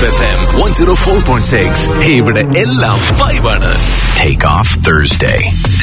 Vibe FM 104.6. ഇവിടെ എല്ലാം വൈബാണ് Take off Thursday.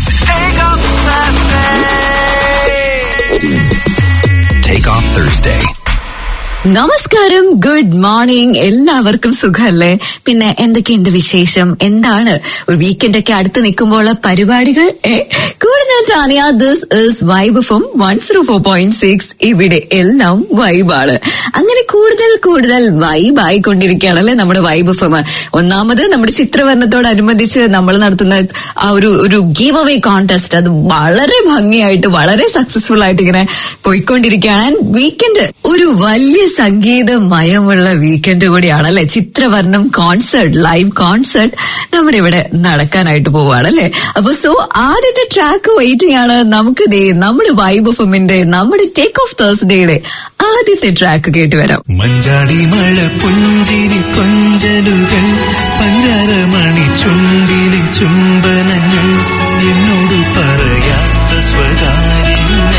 Take off Thursday. നമസ്കാരം ഗുഡ് മോർണിംഗ് എല്ലാവർക്കും സുഖമല്ലേ പിന്നെ എന്തൊക്കെയുണ്ട് വിശേഷം എന്താണ് ഒരു വീക്കെൻഡ് ഒക്കെ അടുത്ത് നിൽക്കുമ്പോൾ പരിപാടികൾ ഏ, കൂടെ ഞാൻ Tania this is vibe from one zero four point six ഇവിടെ എല്ലാം വൈബാണ് അങ്ങനെ കൂടുതൽ കൂടുതൽ വൈബ് ആയിക്കൊണ്ടിരിക്കുകയാണ് അല്ലെ നമ്മുടെ വൈബ് ഫം ഒന്നാമത് നമ്മുടെ ചിത്രവർണ്ണത്തോടനുബന്ധിച്ച് നമ്മൾ നടത്തുന്ന ആ ഒരു ഒരു ഗീവ് അവേ കോൺടെസ്റ്റ് അത് വളരെ ഭംഗിയായിട്ട് വളരെ സക്സസ്ഫുൾ ആയിട്ട് ഇങ്ങനെ പോയിക്കൊണ്ടിരിക്കുകയാണ് വീക്കെൻഡ് ഒരു വലിയ സംഗീതമയമുള്ള വീക്കെൻഡ് കൂടിയാണ് അല്ലെ ചിത്രവർണ്ണം കോൺസേർട്ട് ലൈവ് കോൺസേർട്ട് നമ്മുടെ ഇവിടെ നടക്കാനായിട്ട് പോവാണ് അല്ലെ അപ്പൊ സോ ആദ്യത്തെ ട്രാക്ക് വെയിറ്റിംഗ് ആണ് നമുക്ക് ദേ നമ്മുടെ വൈബ് ഫിമിന്റെ നമ്മുടെ ടേക്ക് ഓഫ് തേഴ്സ്ഡേയുടെ ആദ്യത്തെ ട്രാക്ക് കേട്ട് വരാം മഞ്ചാടി മഴ പുഞ്ചിരി കൊഞ്ചലുകൾ പഞ്ചാരമണി ചുണ്ടിലെ ചുംബനങ്ങൾ എന്നോട് പറയാത്ത സ്വകാര്യങ്ങൾ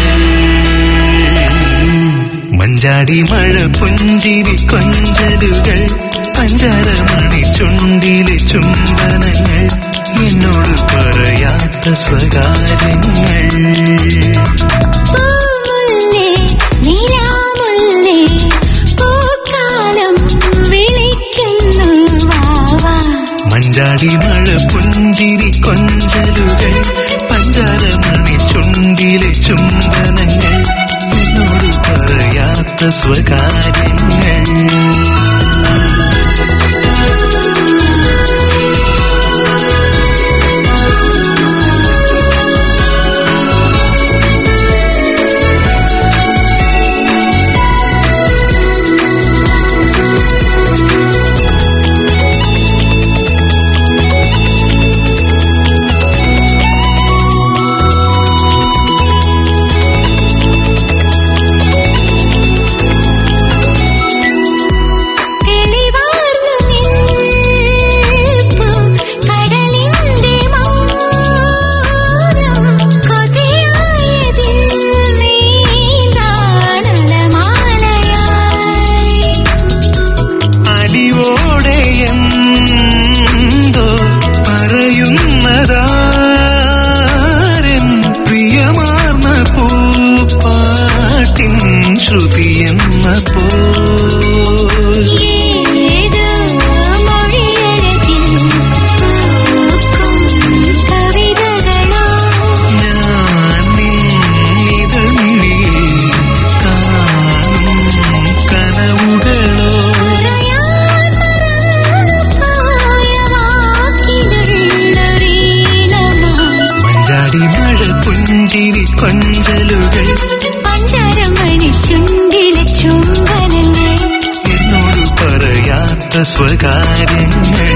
മഞ്ചാടി മഴ പുഞ്ചിരി കൊഞ്ചലുകൾ പഞ്ചാരമണി ചുണ്ടിലെ ചുംബനങ്ങൾ എന്നോട് പറയാത്ത സ്വകാര്യങ്ങൾ പൂമുല്ലേ നിലാമുല്ലേ പൂക്കാലം വിളിക്കുന്നു വാവാ മഞ്ചാടി മഴ പുഞ്ചിരി കൊഞ്ചലുകൾ പഞ്ചാരമണി ചുണ്ടിലെ ചുംബനങ്ങൾ എന്നോട് പറയാത്ത സ്വകാര്യങ്ങൾ തെളിവാർന്നു നിൽപ്പു കടലിന്റെ മൗനം കൊതിയായതിൽ നീന്താനലമാലയായി അലിവോടെ എന്തോ പറയുന്നതാരൻ പ്രിയമാർന്ന പൂപ്പാട്ടിൻ ശ്രുതിയെന്ന പോ ഏതോ മൊഴിയഴകിൽ പൂക്കും കവിതകളോ ഞാൻ നിന്നിതൾ മിഴിയിൽ കാണും കനവുകളോ പറയാൻ മറന്നുപോയ വാക്കിനുള്ളൊരീണമായി മഞ്ചാടി മഴ പുഞ്ചിരി കൊഞ്ചലുകൾ പഞ്ചാരമണി ചുണ്ടിലെ ചുംബനങ്ങൾ എന്നോട് പറയാത്ത സ്വകാര്യങ്ങൾ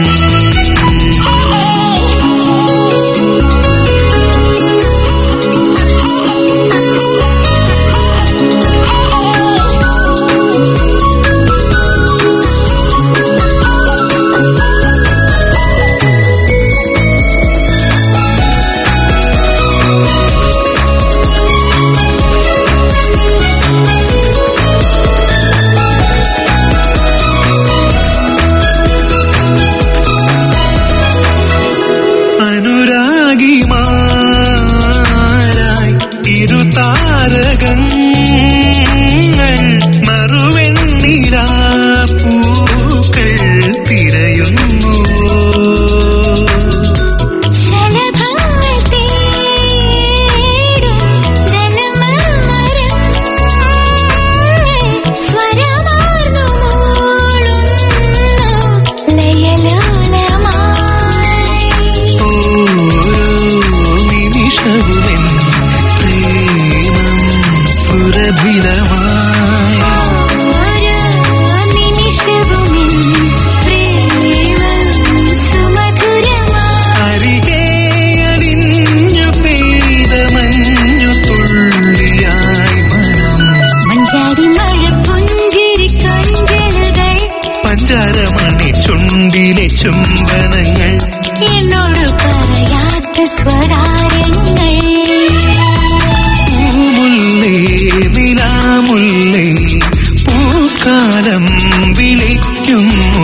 അനുരാഗിമാരായി ഇരുതാരകങ്ങൾ മറുവെണ്ണിലാ പൂക്കൾ തിരയുന്നു ശലഭങ്ങൾ തേടും ദലമർമരങ്ങൾ സ്വരമാർന്നു മൂളുന്നു ലയലോലമായി ഓരോ നിമിഷവുമെൻ പ്രേമം സുരഭിലമായി ഓരോ നിമിഷവുമിൻ പ്രേമം സുമധുരമായി അരികെ അലിഞ്ഞു പെയ്ത മഞ്ഞു തുള്ളിയായി മനം മഞ്ചാടി മഴ പുഞ്ചിരി കൊഞ്ചലുകൾ പഞ്ചാരമണി ചുണ്ടിലെ ചുംബനങ്ങൾ എന്നോട് പറയാത്ത സ്വകാര്യങ്ങൾ പൂമുല്ലേ നിലാമുല്ലേ പൂക്കാലം വിളിക്കുന്നു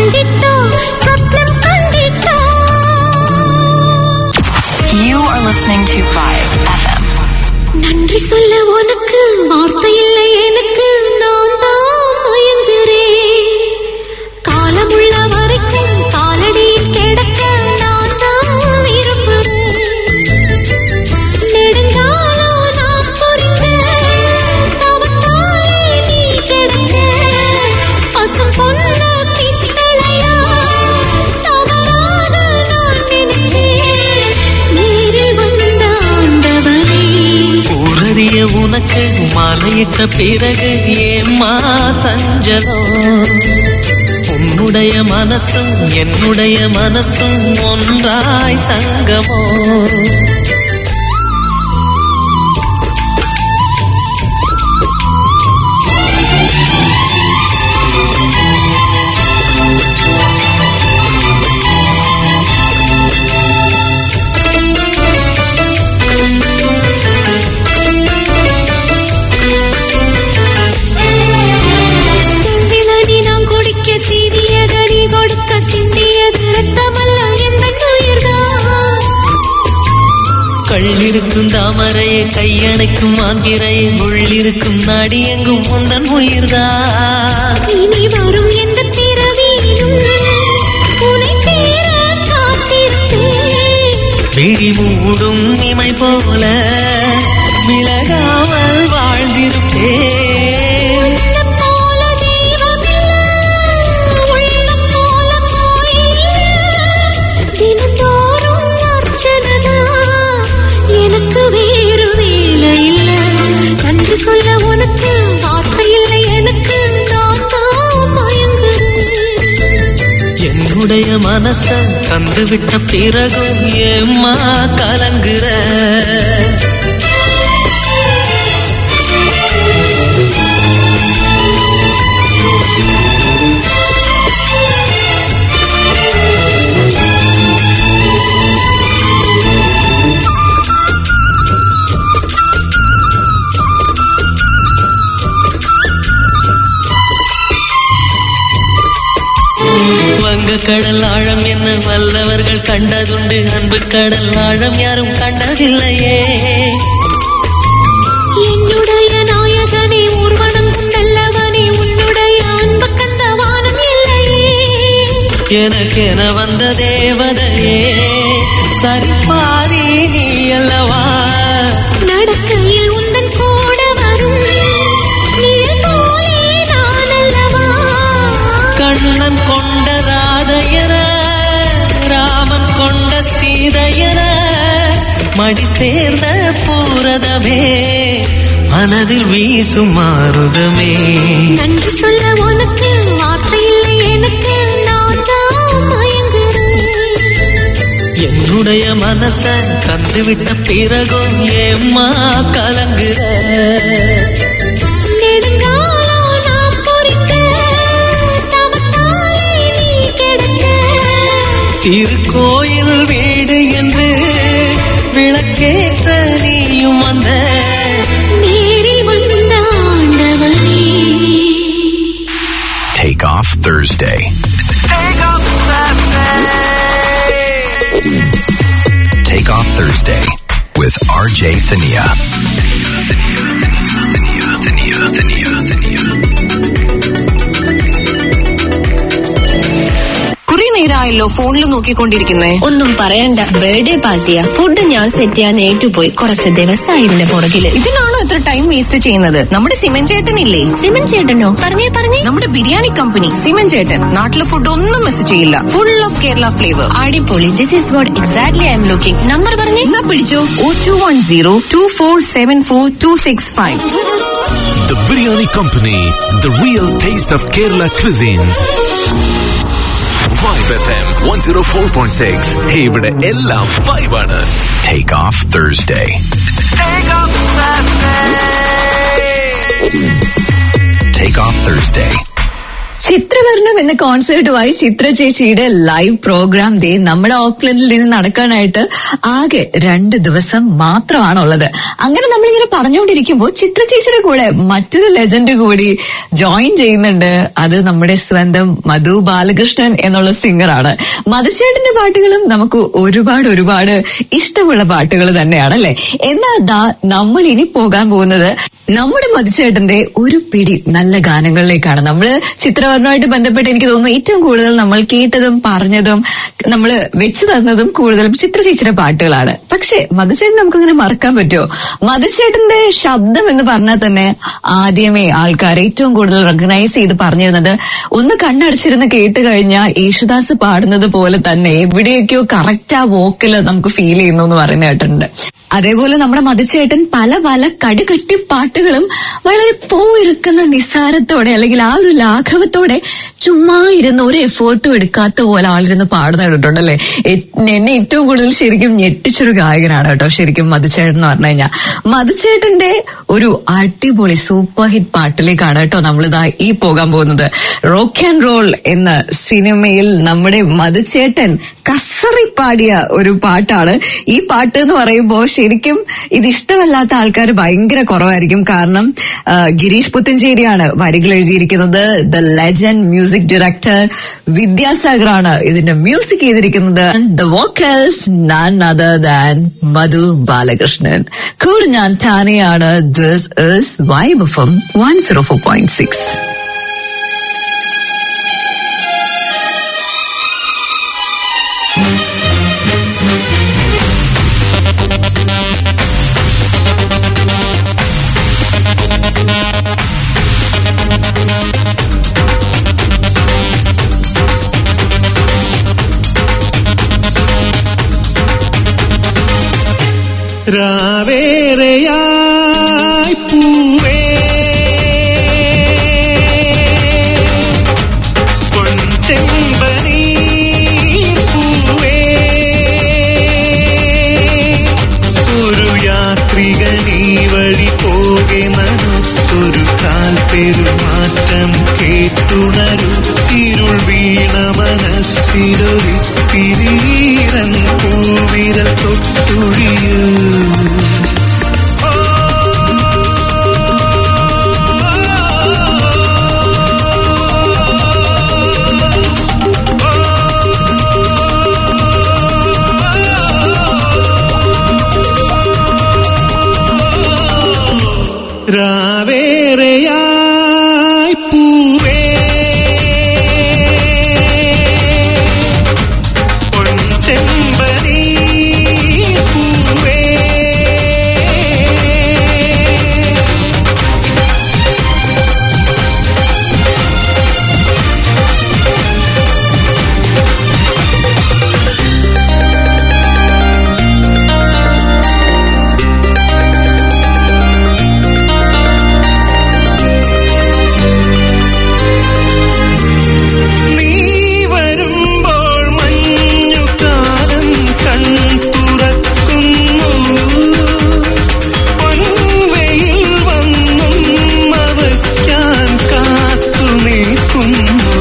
കണ്ടിട്ടോ സ്വപ്നം കണ്ടിട്ടോ You are listening to 5 FM. நன்றி சொல்ல உனக்கு வார்த்தை இல்லை எனக்கு நான் தான் மயங்குறேன் காலமுள்ள வரைக்கும் காலடியில் கிடக்க நான் தான் விரும்புறேன் நெடுங்காலம் நான் புரிஞ்ச தவத்தாலே நீ கிடக்க பசும் பொன்ன பித்தளையா தவறாக நான் நினைச்சேன் நேரில் வந்த ஆண்டவனே ஊரறிய உனக்கு மாலையிட்ட பிறகு ஏம்மா சஞ்சலம் உன்னுடைய மனசும் என்னுடைய மனசும் ஒன்றாய் சங்கமோ செம்பிளனி நாம் குடிக்க சீவியதனி கொடுக்க சிந்தியது ரத்தமல்ல எந்த உயிர்தான் கள்ளிருக்கும் தாமரையை கையணைக்கும் மாந்திரையை உள்ளிருக்கும் நாடி எங்கும் முந்தன் உயிர்தான் இனி வரும் எந்த பிறவியிலும் உனை சேர காத்திருப்பேன் விழி மூடும் இமை போல விலகாமல் வாழ்ந்திருப்பேன் உள்ளம் போல தெய்வமில்ல, உள்ளம் போல கோயில். தினந்தோறும் அர்ச்சனைதான், எனக்கு வேறு வேலை இல்ல. நன்றி சொல்ல உனக்கு வார்த்தை இல்லை எனக்கு நான் தான் மயங்குறேன் என்னுடைய மனச தந்துவிட்ட பிறகும் ஏம்மா கலங்குற வங்க கடல் ஆழம் என்ன வல்லவர்கள் கண்டதுண்டு அன்பு கடல் ஆழம் யாரும் கண்டதில்லையே என்னுடைய நாயகனே ஊர்வனங்கும் நல்லவனே உன்னுடைய அன்பு கந்த வானம் இல்லையே எனக்கென வந்த தேவதையே சரிபாதி நீ அல்லவா நடக்கையில் உந்தன் கூட வரும் நிழல் போலே நான் அல்லவா கண்ணன் கொண்ட ராதையர ராமன் கொண்ட சீதையர மடி சேர்ந்த பூரதமே மனதில் வீசும் மாறுதமே நன்றி சொல்ல உனக்கு வார்த்தை இல்லை எனக்கு நான் தான் மயங்குறேன் என்னுடைய மனச தந்துவிட்ட பிறகும் ஏம்மா கலங்குற நெடுங்காலம் நான் பொறிச்ச தவத்தாலே நீ கிடைச்ச திருக்கோயில் வீடு என்று விளக்கேற்ற நீயும் வந்த நேரில் வந்த ஆண்டவனே Take off Thursday. Take off Thursday with RJ Thania. Thania, Thania, Thania, Thania. കുറെ നേരമായല്ലോ ഫോണിൽ നോക്കിക്കൊണ്ടിരിക്കുന്നേ ഒന്നും പറയണ്ട ബർത്ത്ഡേ പാർട്ടിയാ ഫുഡ് ഞാൻ സെറ്റ് ചെയ്യാൻ ഏറ്റുപോയി കുറച്ച് ദിവസമായി ഇതിന്റെ പുറകില് ഇതിനാണോ ഇത്ര ടൈം വേസ്റ്റ് ചെയ്യുന്നത് നമ്മുടെ സിമൻ ചേട്ടനില്ലേ സിമൻ ചേട്ടനോ പറഞ്ഞേ പറഞ്ഞേ നമ്മുടെ ബിരിയാണി കമ്പനി സിമൻ ചേട്ടൻ നാട്ടിലെ ഫുഡ് ഒന്നും മിസ് ചെയ്യില്ല ഫുൾ ഓഫ് കേരള ഫ്ലേവർ അടിപൊളി this is what exactly I'm looking number പറഞ്ഞേ എന്നാ പിടിച്ചോ O two one zero two four seven four two six five The Biryani Company, the real taste of Kerala cuisines. Vibe FM 104.6. ഇവിടെ എല്ലാം വൈബാണ് Take off Thursday. Take off Thursday ചിത്രവർണം എന്ന കോൺസേർട്ടുമായി ചിത്ര ചേച്ചിയുടെ live programme ദേ നമ്മുടെ ഓക്ലൻഡിൽ നിന്ന് നടക്കാനായിട്ട് ആകെ രണ്ട് ദിവസം മാത്രമാണുള്ളത് അങ്ങനെ നമ്മളിങ്ങനെ പറഞ്ഞുകൊണ്ടിരിക്കുമ്പോൾ ചിത്ര ചേച്ചിയുടെ കൂടെ മറ്റൊരു ലെജൻഡ് കൂടി ജോയിൻ ചെയ്യുന്നുണ്ട് അത് നമ്മുടെ സ്വന്തം മധു ബാലകൃഷ്ണൻ എന്നുള്ള സിംഗറാണ് മധുചേട്ടന്റെ പാട്ടുകളും നമുക്ക് ഒരുപാട് ഒരുപാട് ഇഷ്ടമുള്ള പാട്ടുകൾ തന്നെയാണ് അല്ലെ എന്നാൽ ദാ നമ്മൾ ഇനി പോകാൻ പോകുന്നത് നമ്മുടെ മധുചേട്ടന്റെ ഒരു പിടി നല്ല ഗാനങ്ങളിലേക്കാണ് നമ്മള് ചിത്രവർണ്ണമായിട്ട് ബന്ധപ്പെട്ട് എനിക്ക് തോന്നുന്നു ഏറ്റവും കൂടുതൽ നമ്മൾ കേട്ടതും പറഞ്ഞതും നമ്മൾ വെച്ചു തന്നതും കൂടുതലും ചിത്ര ചേച്ചിയുടെ പാട്ടുകളാണ് പക്ഷെ മധുചേട്ടൻ നമുക്കങ്ങനെ മറക്കാൻ പറ്റുമോ മധുചേട്ടന്റെ ശബ്ദം എന്ന് പറഞ്ഞാൽ തന്നെ ആദ്യമേ ആൾക്കാർ ഏറ്റവും കൂടുതൽ റെക്കഗ്നൈസ് ചെയ്ത് പറഞ്ഞിരുന്നത് ഒന്ന് കണ്ണടച്ചിരുന്ന് കേട്ട് കഴിഞ്ഞാൽ യേശുദാസ് പാടുന്നത് പോലെ തന്നെ എവിടെയൊക്കെയോ കറക്റ്റ് ആ വോക്കല് നമുക്ക് ഫീൽ ചെയ്യുന്നു എന്ന് പറയുന്ന കേട്ടിട്ടുണ്ട് അതേപോലെ നമ്മുടെ മധുചേട്ടൻ പല പല കടുകട്ടി പാട്ടുകളും വളരെ പോയിരിക്കുന്ന നിസ്സാരത്തോടെ അല്ലെങ്കിൽ ആ ഒരു ലാഘവത്തോടെ ചുമ്മാ ഇരുന്ന് ഒരു എഫേർട്ടും എടുക്കാത്ത പോലെ ആളിരുന്ന് പാടുന്ന കേട്ടിട്ടുണ്ട് അല്ലെ എന്നെ ഏറ്റവും കൂടുതൽ ശരിക്കും ഞെട്ടിച്ചൊരു ഗായകനാണ് കേട്ടോ ശരിക്കും മധുചേട്ടൻ എന്ന് പറഞ്ഞു കഴിഞ്ഞാൽ മധുചേട്ടന്റെ ഒരു അടിപൊളി സൂപ്പർ ഹിറ്റ് പാട്ടിലേക്കാണ് കേട്ടോ നമ്മളിതാ ഈ പോകാൻ പോകുന്നത് റോക്ക് ആൻഡ് റോൾ എന്ന സിനിമയിൽ നമ്മുടെ മധുചേട്ടൻ കസറി പാടിയ ഒരു പാട്ടാണ് ഈ പാട്ട് എന്ന് പറയുമ്പോൾ ശരിക്കും ഇത് ഇഷ്ടമല്ലാത്ത ആൾക്കാർ ഭയങ്കര കുറവായിരിക്കും കാരണം ആ, ഗിരീഷ് പുത്തഞ്ചേരിയാണ് വരികൾ എഴുതിയിരിക്കുന്നത് the legend music director Vidyasagar ആണ് ഇതിന്റെ മ്യൂസിക് ചെയ്തിരിക്കുന്നത് the vocals none other than Madhu Balakrishnan കൂടെ ഞാൻ ടാനയാണ് this is vibe F one zero four point six രാവേറെയായി പൂവേ പൊൻചെമ്പനീ പൂവേ ഒരു യാത്രികനീ വഴി പോകെ ഒരു കാൽ പെരുമാറ്റം കേട്ടുണരു ഇരുൾ വീണ മനസ്സിലൊരു തിരീരൻ പൂവിരൽ തൊട്ടുഴിയൂ രാവേറെയായി പൂവേ പൊൻചെമ്പനീ പൂവേ നീ വരുമ്പോൾ മഞ്ഞുകാലം കൺതുറക്കുന്നു പൊൻവെയിൽ വന്നും അവയ്ക്കാൻ കാത്തു നിൽക്കുന്നു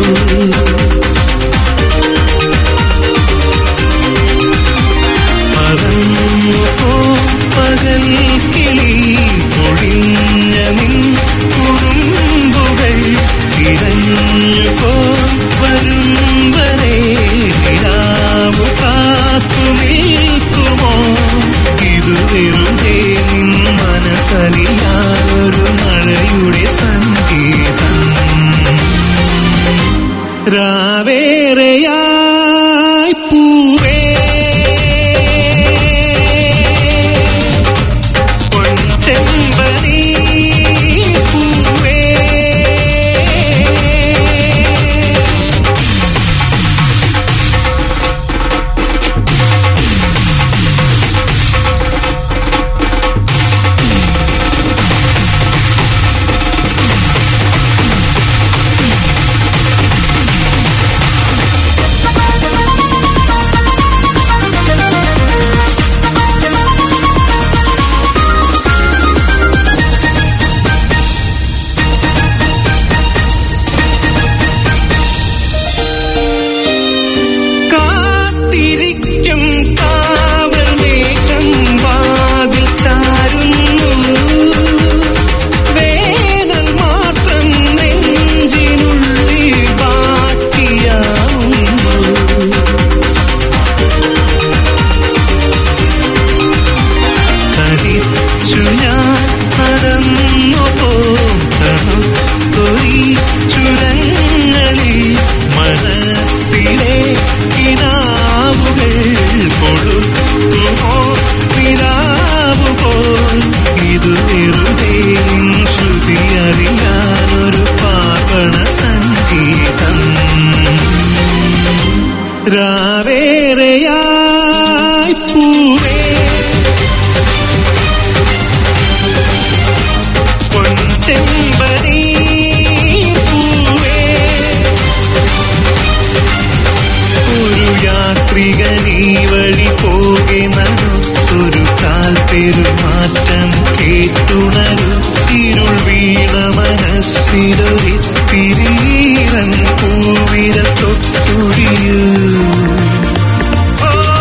പറന്നു പോ പകൽ കിളി പൊഴിഞ്ഞ നിൻ കുറുമ്പുകൾ ഇരഞ്ഞു പോ വരും വരെ നിലാവ് കാത്തു നിൽക്കുമോ ഇത് വെറുതെ നിൻ മനസ്സറിയാതൊരു മഴയുടെ സംഗീതം രാവേറെയായി പൂവേ പൊൻചെമ്പനീ പൂവേ ും രാവേറെയായി പൂവേ പൊൻചെമ്പനീ പൂവേ ഒരു യാത്രികനീ വഴി പോകെ നടുത്തൊരു കാൽ പെരുമാറ്റം കേട്ടുണരു ഇരുൾ വീണ മനസ്സിലൊരിത്തിരീരൻ പൂവിരൽ തൊട്ടുഴിയൂ ഓ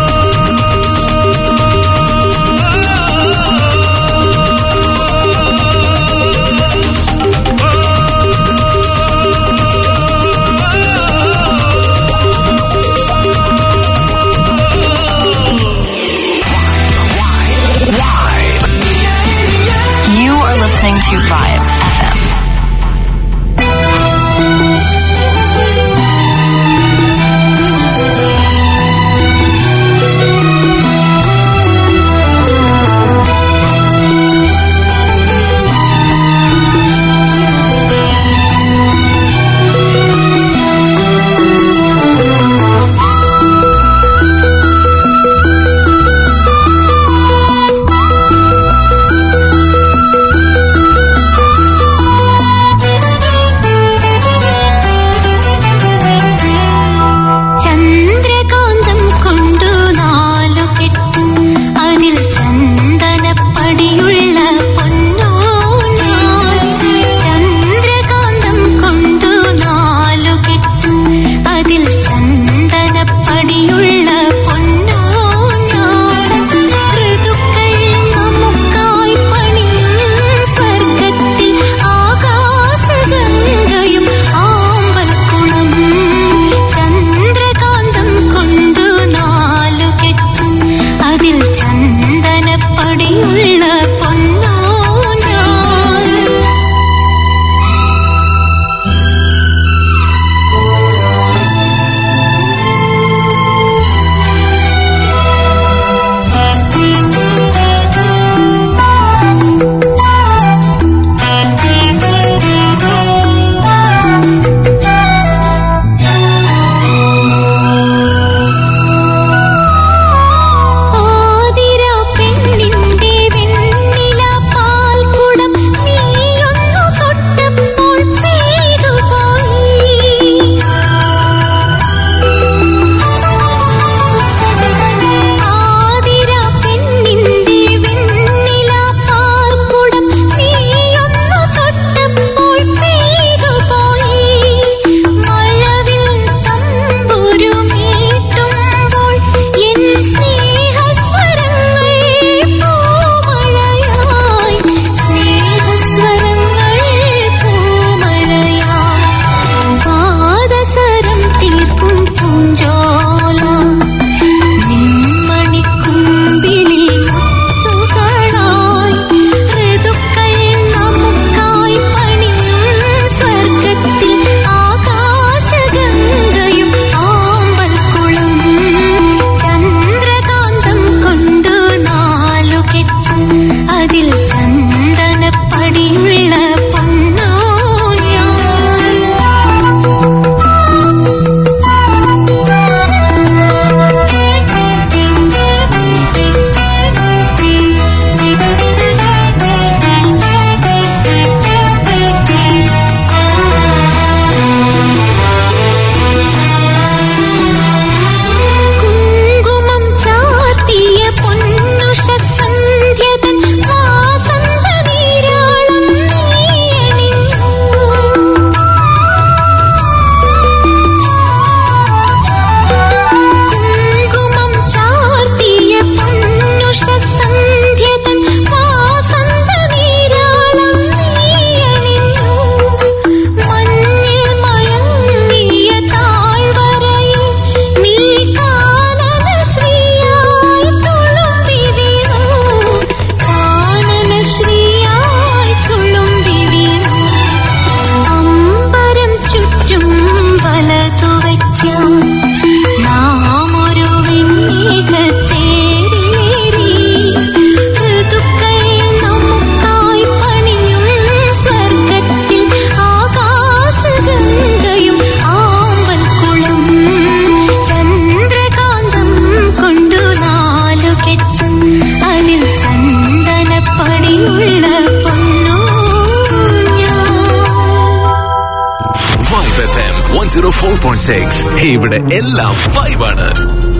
പോയിന്റ് സിക്സ് ഇവിടെ എല്ലാം വൈബാണ്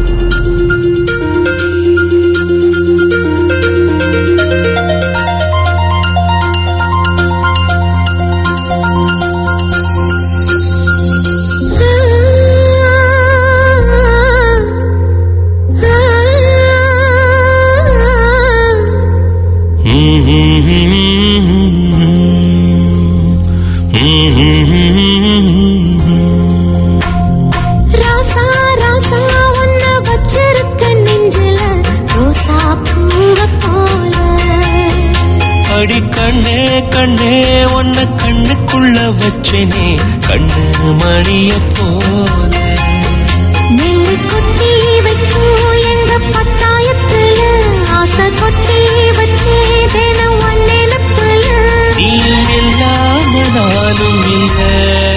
ராசா ராசா உன்ன வச்சிருக்க நெஞ்சில ரோசா பூவ போல அடி கண்ணே கண்ணே உன்னை கண்ணுக்குள்ள வச்சேனே கண்ணு மணிய போல நெல்லு கொட்டி வைக்கும் எங்க பட்டாயத்துல ஆசை கொட்டி வச்சே தினம் ஒன்னெனப்புல நீயும் இல்லாம நானும் இல்லை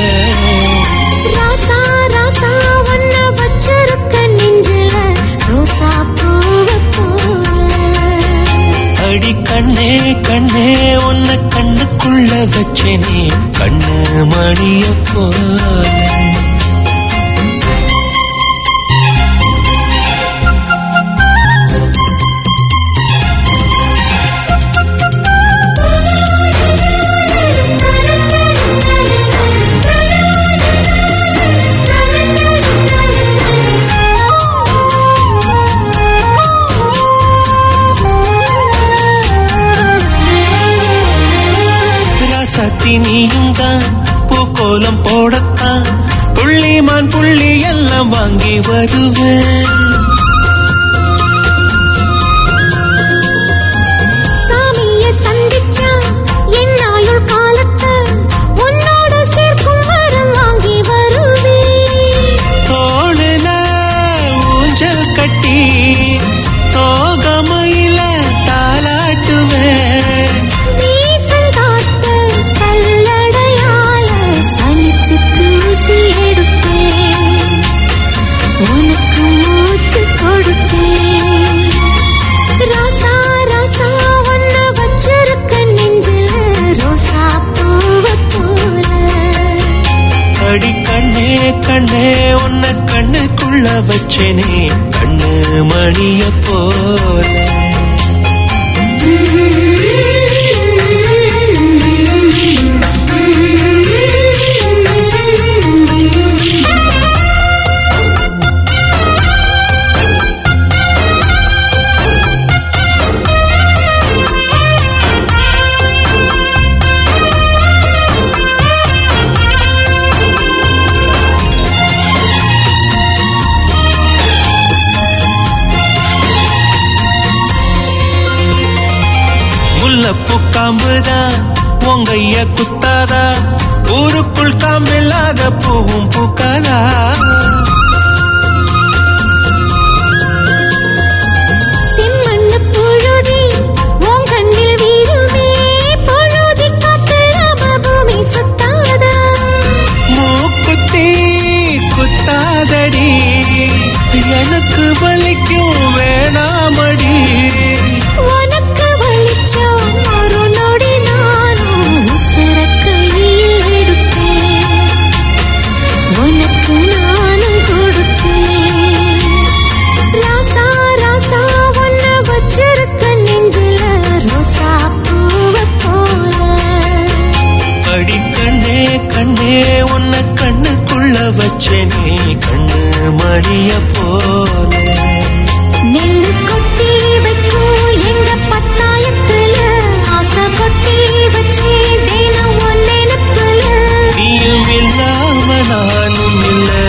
ராசா ராசா உன்ன வச்சிருக்க நெஞ்சில ரோசா பூவ போல அடி கண்ணே கண்ணே உன்னை கண்ணுக்குள்ள வச்சேனே கண்ணு மணிய போல ராசாத்தி நீயும் தான் பூக்கோலம் போடத்தான் புள்ளிமான் புள்ளி எல்லாம் வாங்கி வருவேன் சாமிய சந்திச்சா என் ஆயுள் காலத்தை உன்னோட சேர்க்கும் வரம் வாங்கி வருவேன் தோளுல ஊஞ்சல் கட்டி தோகமையில தாலாட்டுவேன் வீசங்காட்டு சல்லடையால சலிச்சு தூசி எடுப்பேன் உனக்கு மூச்சு கொடுப்பேன் ராசா ராசா ஒன்ன வச்சிருக்க நெஞ்சில ரோசா பூவ போல அடி கண்ணே கண்ணே உன்னை கண்ணுக்குள்ள வச்சேனே கண்ணு மணிய போல முல்லப்பூ காம்புதான் உங்கைய குத்தாதா ஊருக்குள் காம்பில்லாத பூவும் பூக்காதா செம்மண்ணு புழுதி உன் கண்ணில் வீழுமே பொழுதி காத்தலாம பூமி சுத்தாதா மூக்குத்தி குத்தாதடி எனக்கு வலிக்கும் வேணாமடி உனக்கு வலிச்சோம் ஒரு நொடி நானும் உசுர கையில் எடுப்பேன் உனக்கு நானும் கொடுப்பேன் ராசா ராசா உன்ன வச்சிருக்க நெஞ்சில ரோசா பூவ போல அடி கண்ணே கண்ணே உன்னை கண்ணுக்குள்ள வச்சேனே கண்ணு மணிய போல நெல்லு கொட்டி வைக்கும் எங்க பத்தாயத்துல ஆசை கொட்டி வச்சே தினம் ஒன்னெனப்புல நீயும் இல்லாம நானும் இல்லை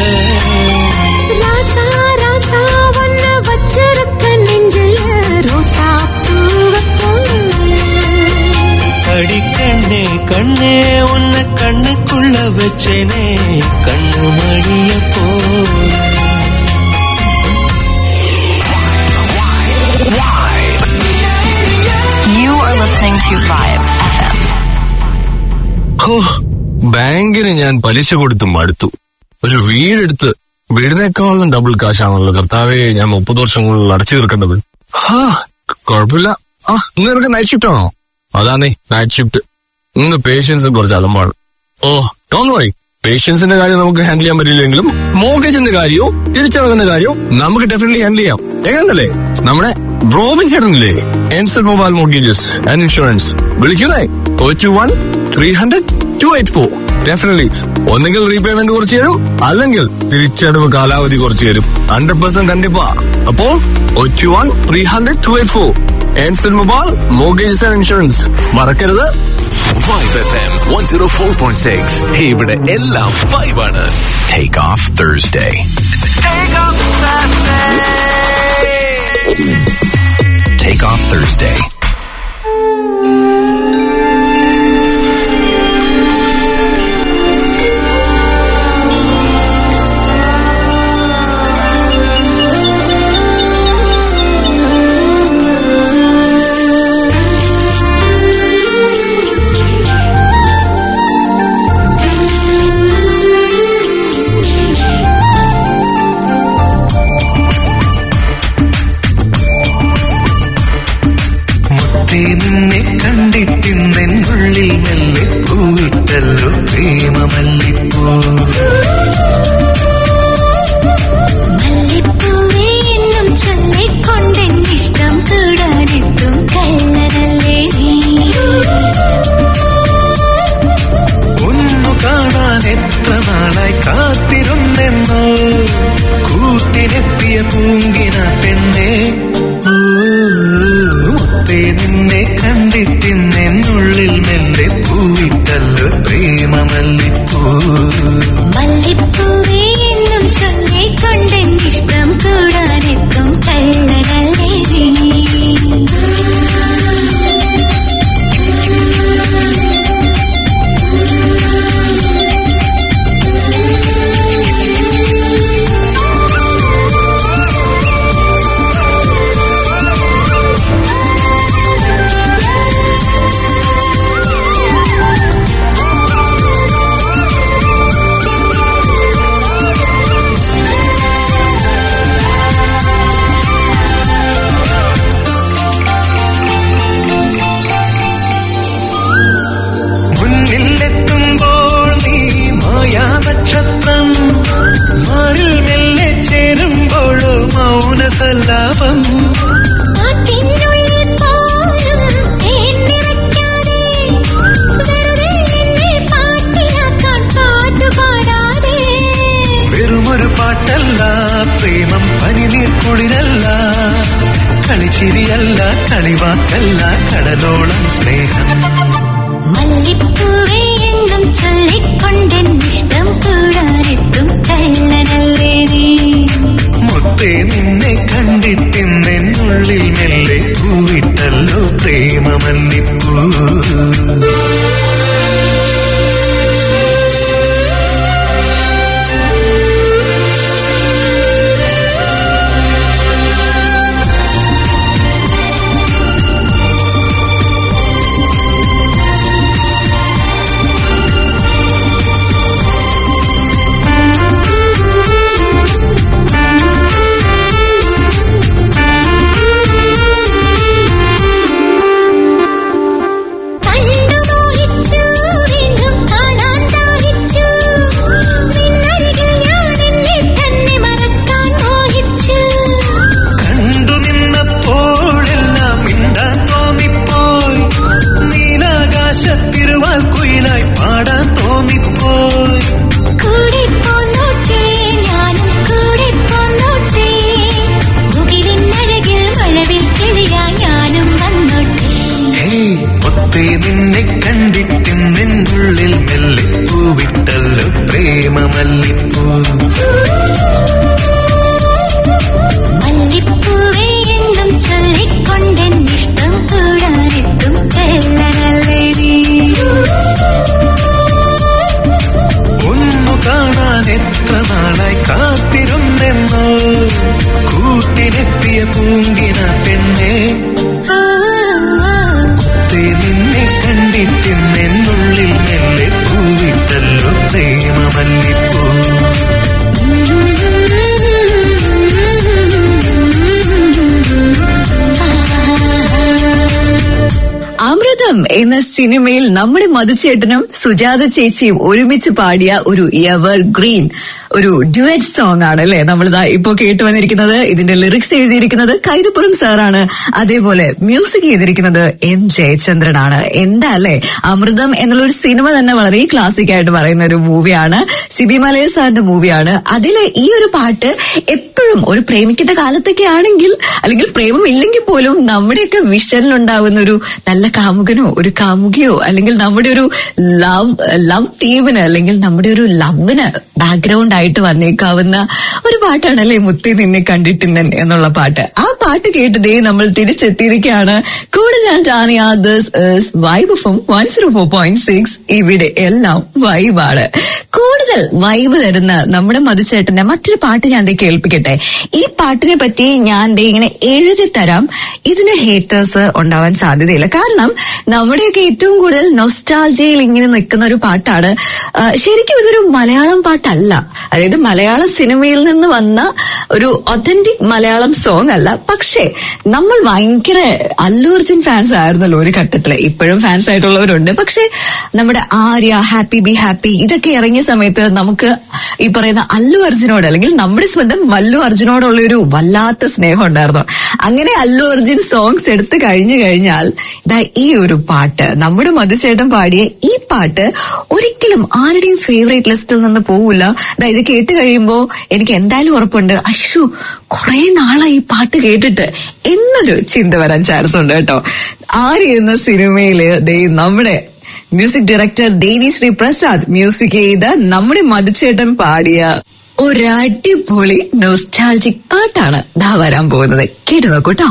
ராசா ராசா ஒன்ன வச்சிருக்க நெஞ்சில ரோசா பூவ போல அடி கண்ணே கண்ணே உன்னை கண்ணுக்குள்ள வச்சேனே கண்ணு மணிய போல You are listening to Vibe FM. ഹോ, ബാങ്കിന് ഞാൻ പലിശ കൊടുത്ത് മടുത്തു ഒരു വീടെടുത്ത് വീടിനേക്കാളും ഡബിൾ കാശാണല്ലോ കർത്താവേ ഞാൻ മുപ്പത് വർഷം കൊണ്ട് അടച്ചു തീർക്കേണ്ടത് ഹാ കുഴപ്പമില്ല ആ ഇന്ന് നിനക്ക് നൈറ്റ് ഷിഫ്റ്റ് ആണോ അതാന്നേ നൈറ്റ് ഷിഫ്റ്റ് ഇന്ന് പേഷ്യൻസ് കുറച്ച് അലമ്പാണ് ഓ ഡോൺ വറി പേഷ്യൻസിന്റെ കാര്യം നമുക്ക് ഹാൻഡിൽ ചെയ്യാൻ പറ്റില്ലെങ്കിലും മോർഗേജിന്റെ കാര്യവും തിരിച്ചടവിന്റെ കാര്യവും നമുക്ക് ഡെഫിനറ്റ്ലി ഹാൻഡിൽ ചെയ്യാം എങ്ങനല്ലേ നമ്മുടെ റോബിൻ ചേട്ടനില്ലേ Encel mobile mortgages and insurance വിളിക്കുന്നേ two one three hundred two eight four definitely ഒന്നെങ്കിൽ റീപേയ്മെന്റ് കുറച്ച് തരും അല്ലെങ്കിൽ തിരിച്ചടവ് കാലാവധി കുറച്ച് തരും ഹൺഡ്രഡ് പെർസെന്റ് കണ്ടിപ്പാ അപ്പോ two one three hundred two eight four Encel mobile mortgages and insurance മറക്കരുത് vibe F M one zero four point six ഇവിടെ എല്ലാം വൈബാണ് Take off Thursday. Take off Thursday. മുത്തേ നിന്നെ കണ്ടിട്ടിന്നെന്നുള്ളിൽ മെല്ലെ പൂവിട്ടല്ലോ പ്രേമമല്ലിപ്പൂ മല്ലിപ്പൂവേ എന്നും ചൊല്ലിക്കൊണ്ടെന്നിഷ്ടം കൂടാനെത്തും കള്ളനല്ലേ നീ ഒന്നു കാണാൻ എത്ര നാളായി കാത്തിരുന്നെന്നോ കൂട്ടിനെത്തിയ പൂങ്കിന പെണ്ണെ ഓ, മുത്തേ നിന്നെ കണ്ടിട്ടിന്നെന്നുള്ളിൽ മെല്ലെ പൂവിട്ടല്ലോ പ്രേമമല്ലിപ്പൂ മല്ലിപ്പൂവേ എന്നും ചൊല്ലിക്കൊണ്ടെന്നിഷ്ടം കൂടാനെത്തും കള്ളനല്ലേ നീ മുന്നിലെത്തുമ്പോൾ നീ മായാ നക്ഷത്രം മാറിൽ മെല്ലെ ചേരുമ്പോഴോ മൗനസല്ലാപം പാട്ടിനുള്ളിൽ പോലും തേൻ നിറയ്ക്കാതെ വെറുതെ എന്നെ പാട്ടിലാക്കാൻ പാട്ട് പാടാതെ വെറുമൊരു പാട്ടല്ല പ്രേമം പനിനീർ കുളിരല്ല കളിച്ചിരിയല്ല കളിവാക്കല്ല കടലോളം സ്നേഹം മല്ലിപ്പൂവേ എന്നും ചൊല്ലിക്കൊണ്ടെന്നിഷ്ടം കൂടാനെത്തും കള്ളനല്ലേ നീ മുത്തേ നിന്നെ കണ്ടിട്ടിന്നെന്നുള്ളിൽ മെല്ലെ പൂവിട്ടല്ലോ പ്രേമമല്ലിപ്പൂ കണ്ടു മോഹിച്ചു വീണ്ടും കാണാൻ ദാഹിച്ചു നിന്നരികിൽ ഞാൻ എന്നെ തന്നെ മറക്കാൻ മോഹിച്ചു കണ്ടു നിന്നപ്പോഴെല്ലാം മിണ്ടാൻ തോന്നിപ്പോയി നീലാകാശത്തിരുവാൽ കുയിലായി പാടാൻ തോന്നിപ്പോയി കൂടെ പോന്നോട്ടേ ഞാനും കൂടെ പോന്നോട്ടേ മുകിലിനഴകിൽ മഴവിൽ കിളിയാ ഞാനും വന്നോട്ടേ ഹേയ് മുത്തേ നിന്നെ കണ്ടിട്ടിന്നെന്നുള്ളിൽ മെല്ലെ പൂവിട്ടല്ലോ പ്രേമമല്ലിപ്പൂ മല്ലിപ്പൂവേ എന്നും ചൊല്ലിക്കൊണ്ടെന്നിഷ്ടം കൂടാനെത്തും കള്ളനല്ലേ നീ ഒന്നു കാണാൻ എത്ര നാളായി കാത്തിരുന്നെന്നോ കൂട്ടിനെത്തിയ പൂങ്കിന പെണ്ണെ മുത്തേ നിന്നെ കണ്ടിട്ടിന്നെന്നുള്ളിൽ മെല്ലെ പൂവിട്ടല്ലോ പ്രേമമല്ലിപ്പൂ അമൃതം എന്ന സിനിമയിൽ നമ്മുടെ മധുചേട്ടനും സുജാത ചേച്ചിയും ഒരുമിച്ച് പാടിയ ഒരു എവർ ഗ്രീൻ ഒരു ഡ്യുവറ്റ് സോങ് ആണ് അല്ലെ നമ്മൾ ഇപ്പോ കേട്ടു വന്നിരിക്കുന്നത് ഇതിന്റെ ലിറിക്സ് എഴുതിയിരിക്കുന്നത് കൈതപ്പുറം സാറാണ് അതേപോലെ മ്യൂസിക് ചെയ്തിരിക്കുന്നത് എം ജയചന്ദ്രനാണ് എന്താ അല്ലെ അമൃതം എന്നുള്ള ഒരു സിനിമ തന്നെ വളരെ ക്ലാസിക് ആയിട്ട് പറയുന്ന ഒരു മൂവിയാണ് സിബി മലയ സാറിന്റെ മൂവിയാണ് അതിലെ ഈ ഒരു പാട്ട് എപ്പോഴും ഒരു പ്രേമിക്കുന്ന കാലത്തൊക്കെ ആണെങ്കിൽ അല്ലെങ്കിൽ പ്രേമം ഇല്ലെങ്കിൽ പോലും നമ്മുടെയൊക്കെ വിഷനിൽ ഉണ്ടാവുന്ന ഒരു നല്ല കാമുകനോ ഒരു കാമുകിയോ അല്ലെങ്കിൽ നമ്മുടെ ഒരു ലവ് ലവ് തീമിന് അല്ലെങ്കിൽ നമ്മുടെ ഒരു ലവിന് ബാക്ക്ഗ്രൗണ്ട് ആയിട്ട് വന്നേക്കാവുന്ന ഒരു പാട്ടാണല്ലേ മുത്തി നിന്നെ കണ്ടിട്ടുന്നൻ എന്നുള്ള പാട്ട് ആ പാട്ട് കേട്ട് ദേ നമ്മൾ തിരിച്ചെത്തിയിരിക്കുകയാണ് കൂടെ ഞാൻ Tania this is vibe from one zero four point six ഇവിടെ എല്ലാം വൈബാണ് കൂടുതൽ വൈബ് തരുന്ന നമ്മുടെ മധുചേട്ടന്റെ മറ്റൊരു പാട്ട് ഞാൻ ദേ കേൾപ്പിക്കട്ടെ ഈ പാട്ടിനെ പറ്റി ഞാൻ ദേ ഇങ്ങനെ എഴുതി തരാം ഇതിന് ഹേറ്റേഴ്സ് ഉണ്ടാവാൻ സാധ്യതയില്ല കാരണം നമ്മുടെയൊക്കെ ഏറ്റവും കൂടുതൽ നൊസ്റ്റാൾജിയിൽ ഇങ്ങനെ നിൽക്കുന്ന ഒരു പാട്ടാണ് ആ, ശരിക്കും ഇതൊരു മലയാളം പാട്ടല്ല അതായത് മലയാള സിനിമയിൽ നിന്ന് വന്ന ഒരു ഒത്തന്റിക് മലയാളം സോങ് അല്ല പക്ഷേ നമ്മൾ ഭയങ്കര അല്ലു അർജുൻ ഫാൻസ് ആയിരുന്നല്ലോ ഒരു ഘട്ടത്തില് ഇപ്പോഴും ഫാൻസ് ആയിട്ടുള്ളവരുണ്ട് പക്ഷേ നമ്മുടെ ആര്യ ഹാപ്പി ബി ഹാപ്പി ഇതൊക്കെ ഇറങ്ങിയ സമയത്ത് നമുക്ക് ഈ പറയുന്ന അല്ലു അർജുനോട് അല്ലെങ്കിൽ നമ്മുടെ സ്വന്തം മല്ലു അർജുനോടുള്ള ഒരു വല്ലാത്ത സ്നേഹം ഉണ്ടായിരുന്നു അങ്ങനെ അല്ലു അർജുൻ സോങ്സ് എടുത്തു കഴിഞ്ഞു കഴിഞ്ഞാൽ ഇതാ ഈ ഒരു പാട്ട് നമ്മുടെ മധുചേട്ടൻ പാടിയ ഈ പാട്ട് ഒരിക്കലും ആരുടെയും ഫേവറേറ്റ് ലിസ്റ്റിൽ നിന്ന് പോവില്ല ഇതാ ഇത് കേട്ട് കഴിയുമ്പോ എനിക്ക് എന്തായാലും ഉറപ്പുണ്ട് അശ്വ കുറെ നാളായി ഈ പാട്ട് കേട്ടിട്ട് എന്നൊരു ചിന്ത വരാൻ ചാൻസ് ഉണ്ട് കേട്ടോ ആര്യ എന്ന സിനിമയില് ദേ നമ്മുടെ music director Devi Sri Prasad music ചെയ്ത നമ്മുടെ മധുചേട്ടൻ പാടിയ ഒരു അടിപൊളി നൊസ്റ്റാൾജിക് പാട്ടാണ് ദാ വരാൻ പോകുന്നത് കേട്ടു നോക്കൂട്ടോ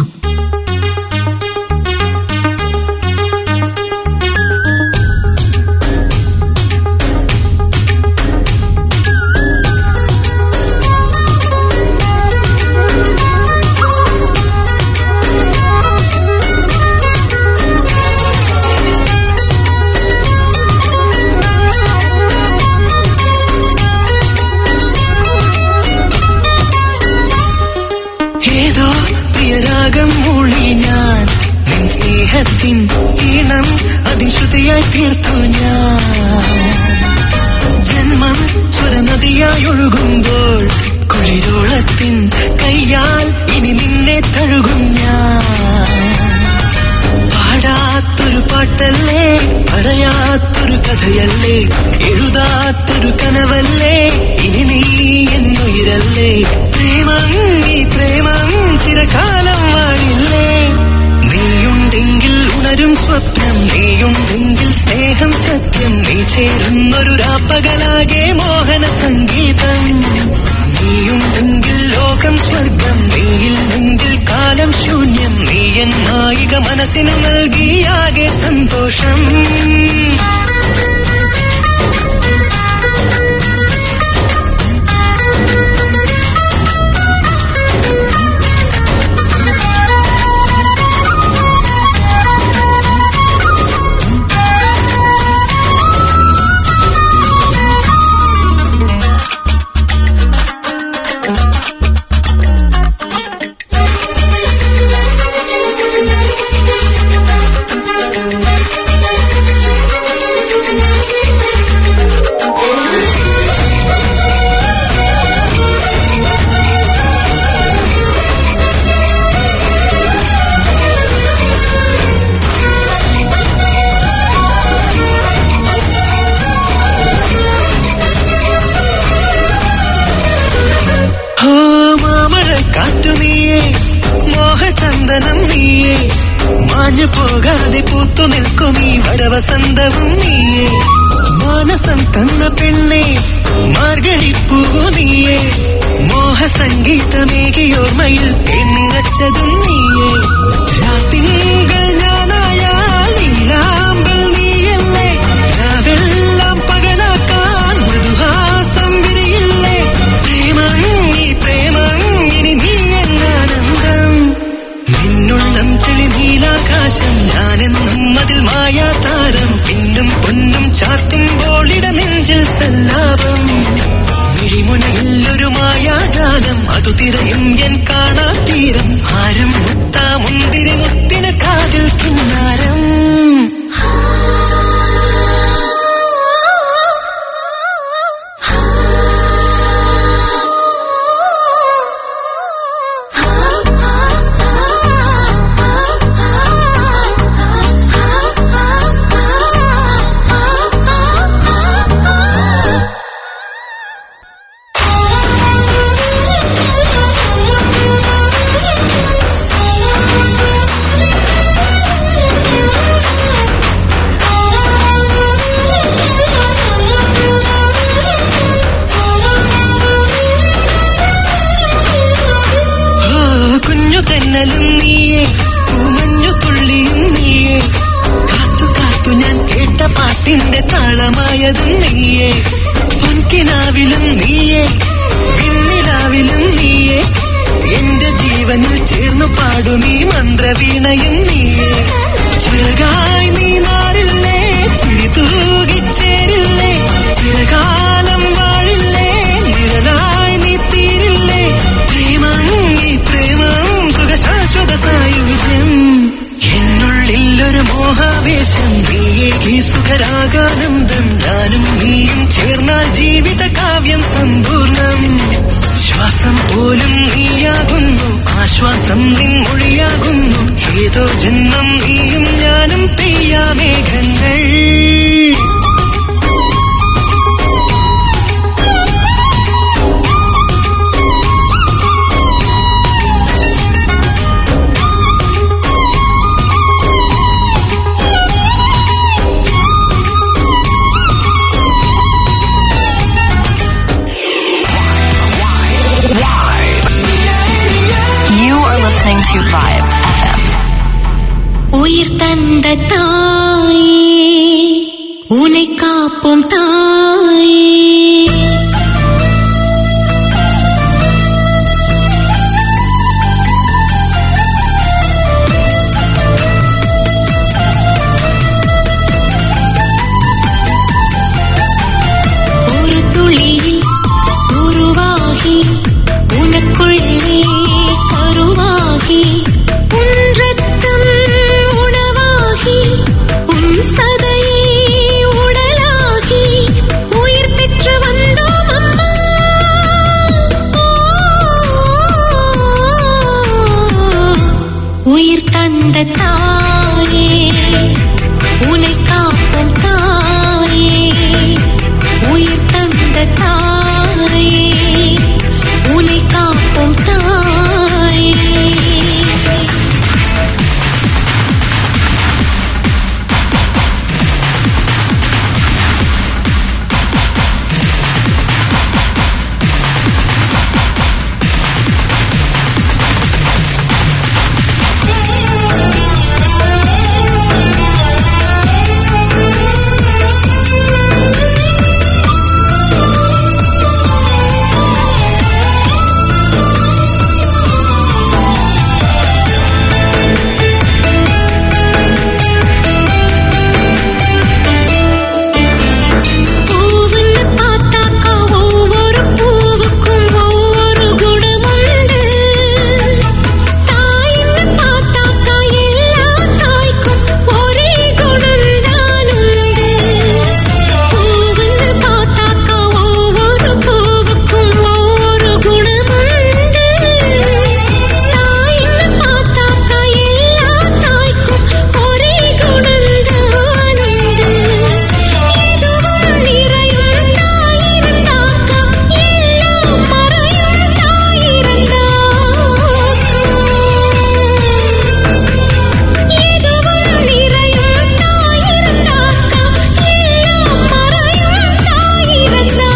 ഏതോ പ്രിയരാഗം മൂളി ഞാൻ നിൻ സ്നേഹത്തിൻ ഈണം അതിൻ ശ്രുതിയായി തീർത്തു ഞാൻ ജന്മം സ്വരനദിയായി ഒഴുകുമ്പോൾ കുളിരോളത്തിൻ കയ്യാൽ ഇനി നിന്നെ തഴുകും ഞാൻ പാടാത്തൊരു പാട്ടല്ലേ പറയാത്തൊരു കഥയല്ലേ എഴുതാത്തൊരു കനവല്ലേ ഇനി നീ എന്നുയിരല്ലേ പ്രേമം നീ പ്രേമം ചിരകാലം വാണില്ലേ നീയുണ്ടെങ്കിൽ ഉണരും സ്വപ്നം നീയുണ്ടെങ്കിൽ സ്നേഹം സത്യം നീ ചേരുന്നൊരു രാപ്പകലാകെ മോഹന സംഗീതം നീയുണ്ടെങ്കിൽ ലോകം സ്വർഗം നീയില്ലെങ്കിൽ കാലം ശൂന്യം നീ എൻ നായിക മനസ്സിന് നൽകിയാകെ സന്തോഷം ഓ മാമഴ കാറ്റു നീയേ മോഹചന്ദനം നീയേ മാഞ്ഞു പോകാതെ പൂത്തു നിൽക്കും ഈ വരവസന്തവും നീയേ മാനസം തന്ന പെണ്ണേ മാർഗഴിപ്പൂവു നീയേ മോഹസംഗീതമേകിയോർമ്മയിൽ തേന്നിറച്ചതും നീയേ രാത്തിങ്കൾ ഞാനായാൽ നീലാമ്പൽ നീയല്ലേ രാവെല്ലാം പകലാക്കാൻ മൃദുഹാസം വിരിയില്ലേ പ്രേമം നീ പ്രേമം ഇനി നീ എന്നാനന്ദം നിന്നുള്ളം കിളി നീലാകാശം ഞാനെന്നും അതിൽ മായാതാരം പിന്നും പൊന്നും ചാർത്തുമ്പോൾ ഇട നെഞ്ചിൽ സല്ലാപം മിഴിമുനയില്ലൊരു മായാജാലം അതു തിരയും എൻ കാണാത്തീരം ആരും മുത്താ മുന്തിരി മുത്തിന് കാതിൽ കിന്നാരം ആ രാഗാനന്ദം ഞാനും നീയും ചേർന്നാൽ ജീവിത കാവ്യം സമ്പൂർണം ശ്വാസം പോലും നീയാകുന്നു ആശ്വാസം നിൻ മൊഴിയാകുന്നു ഏതോ ജന്മം നീയും ഞാനും പെയ്യാമേഘങ്ങൾ You are listening to Vibe FM. உயிர் தந்த தாயே உனை காப்போம் தாயே ஒரு துளியில் உருவாகி உனக்குள்ளே கருவாகி உன் ரத்தம் உணவாகி உன் சதையே உடலாகி உயிர் பெற்று வந்தோம் அம்மா உயிர் தந்த தாயே உனை காப்போம் தாயே உயிர் தந்த தாயே உனை காப்போம் தாயே பூவுன்னு பார்த்தாக்கா ஒவ்வொரு பூவுக்கும் ஒவ்வொரு குணமுண்டு தாயின்னு பார்த்தாக்கா எல்லா தாய்க்கும் ஒரே குணம்தான் உண்டு பூவுன்னு பார்த்தாக்கா ஒவ்வொரு பூவுக்கும் ஒவ்வொரு குணமுண்டு தாயின்னு பார்த்தாக்கா எல்லா தாய்க்கும் ஒரே குணம்தான் உண்டு எதுவும் நிறையும் தாயிருந்தாக்கா எல்லாம் மறையும் தாயிருந்தாக்கா எதுவும் நிறையும் தாயிருந்தாக்கா எல்லாம் மறையும் தாயிருந்தாக்கா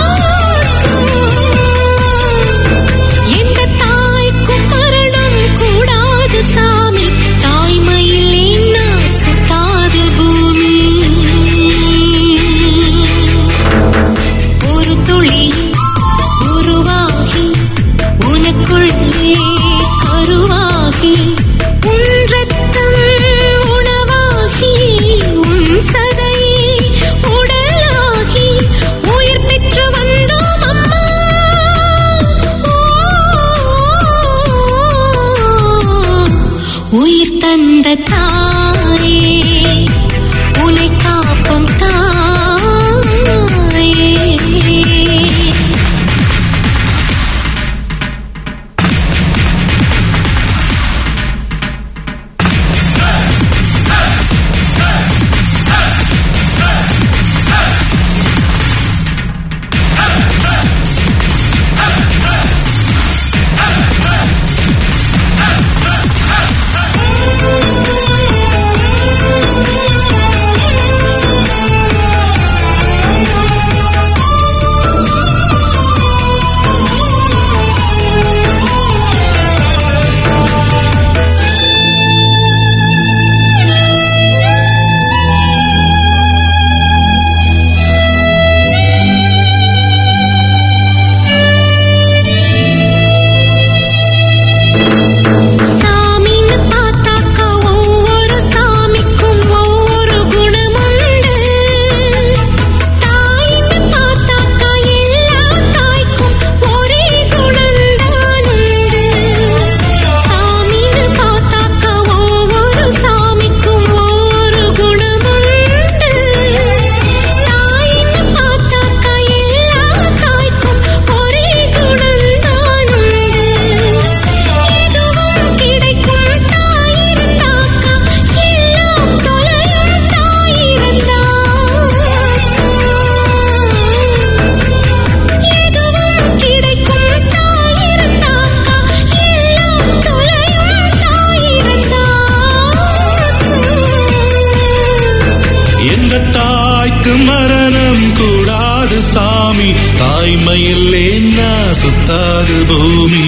எந்த தாய்க்கும் மரணம் கூடாது சாமி தாய்மையில் என்ன சுத்தாது பூமி ஒரு துளி உருவாகி உனக்குள்ளே கருவாகி உன் ரத்தம் உணவாகி உன் சதையே உடலாகி உயிர் பெற்று வந்தோம் அம்மா உயிர் தந்த தாயே உனை காப்போம் தாயே தாரு பூமி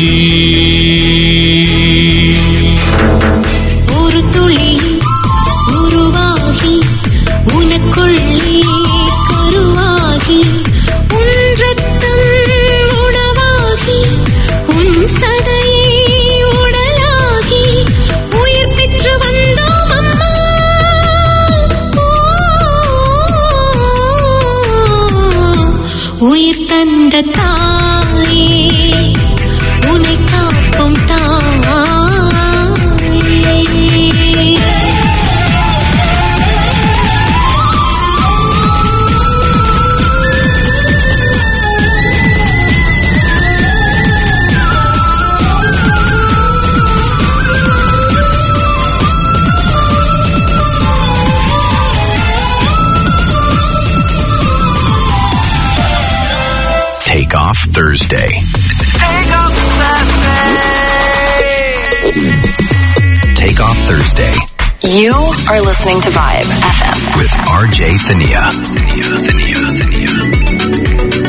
ஒரு துளி உருவாகி உனக்குள்ளே கருவாகி உன் ரத்தம் உணவாகி உன் சதையே உடலாகி உயிர் பெற்று வந்தோம் அம்மா உயிர் தந்த தாயே உன்னை காப்போம் தாயே Take off Thursday. Take off Thursday You are listening to Vibe FM. with RJ Thania. Thania, Thania, Thania.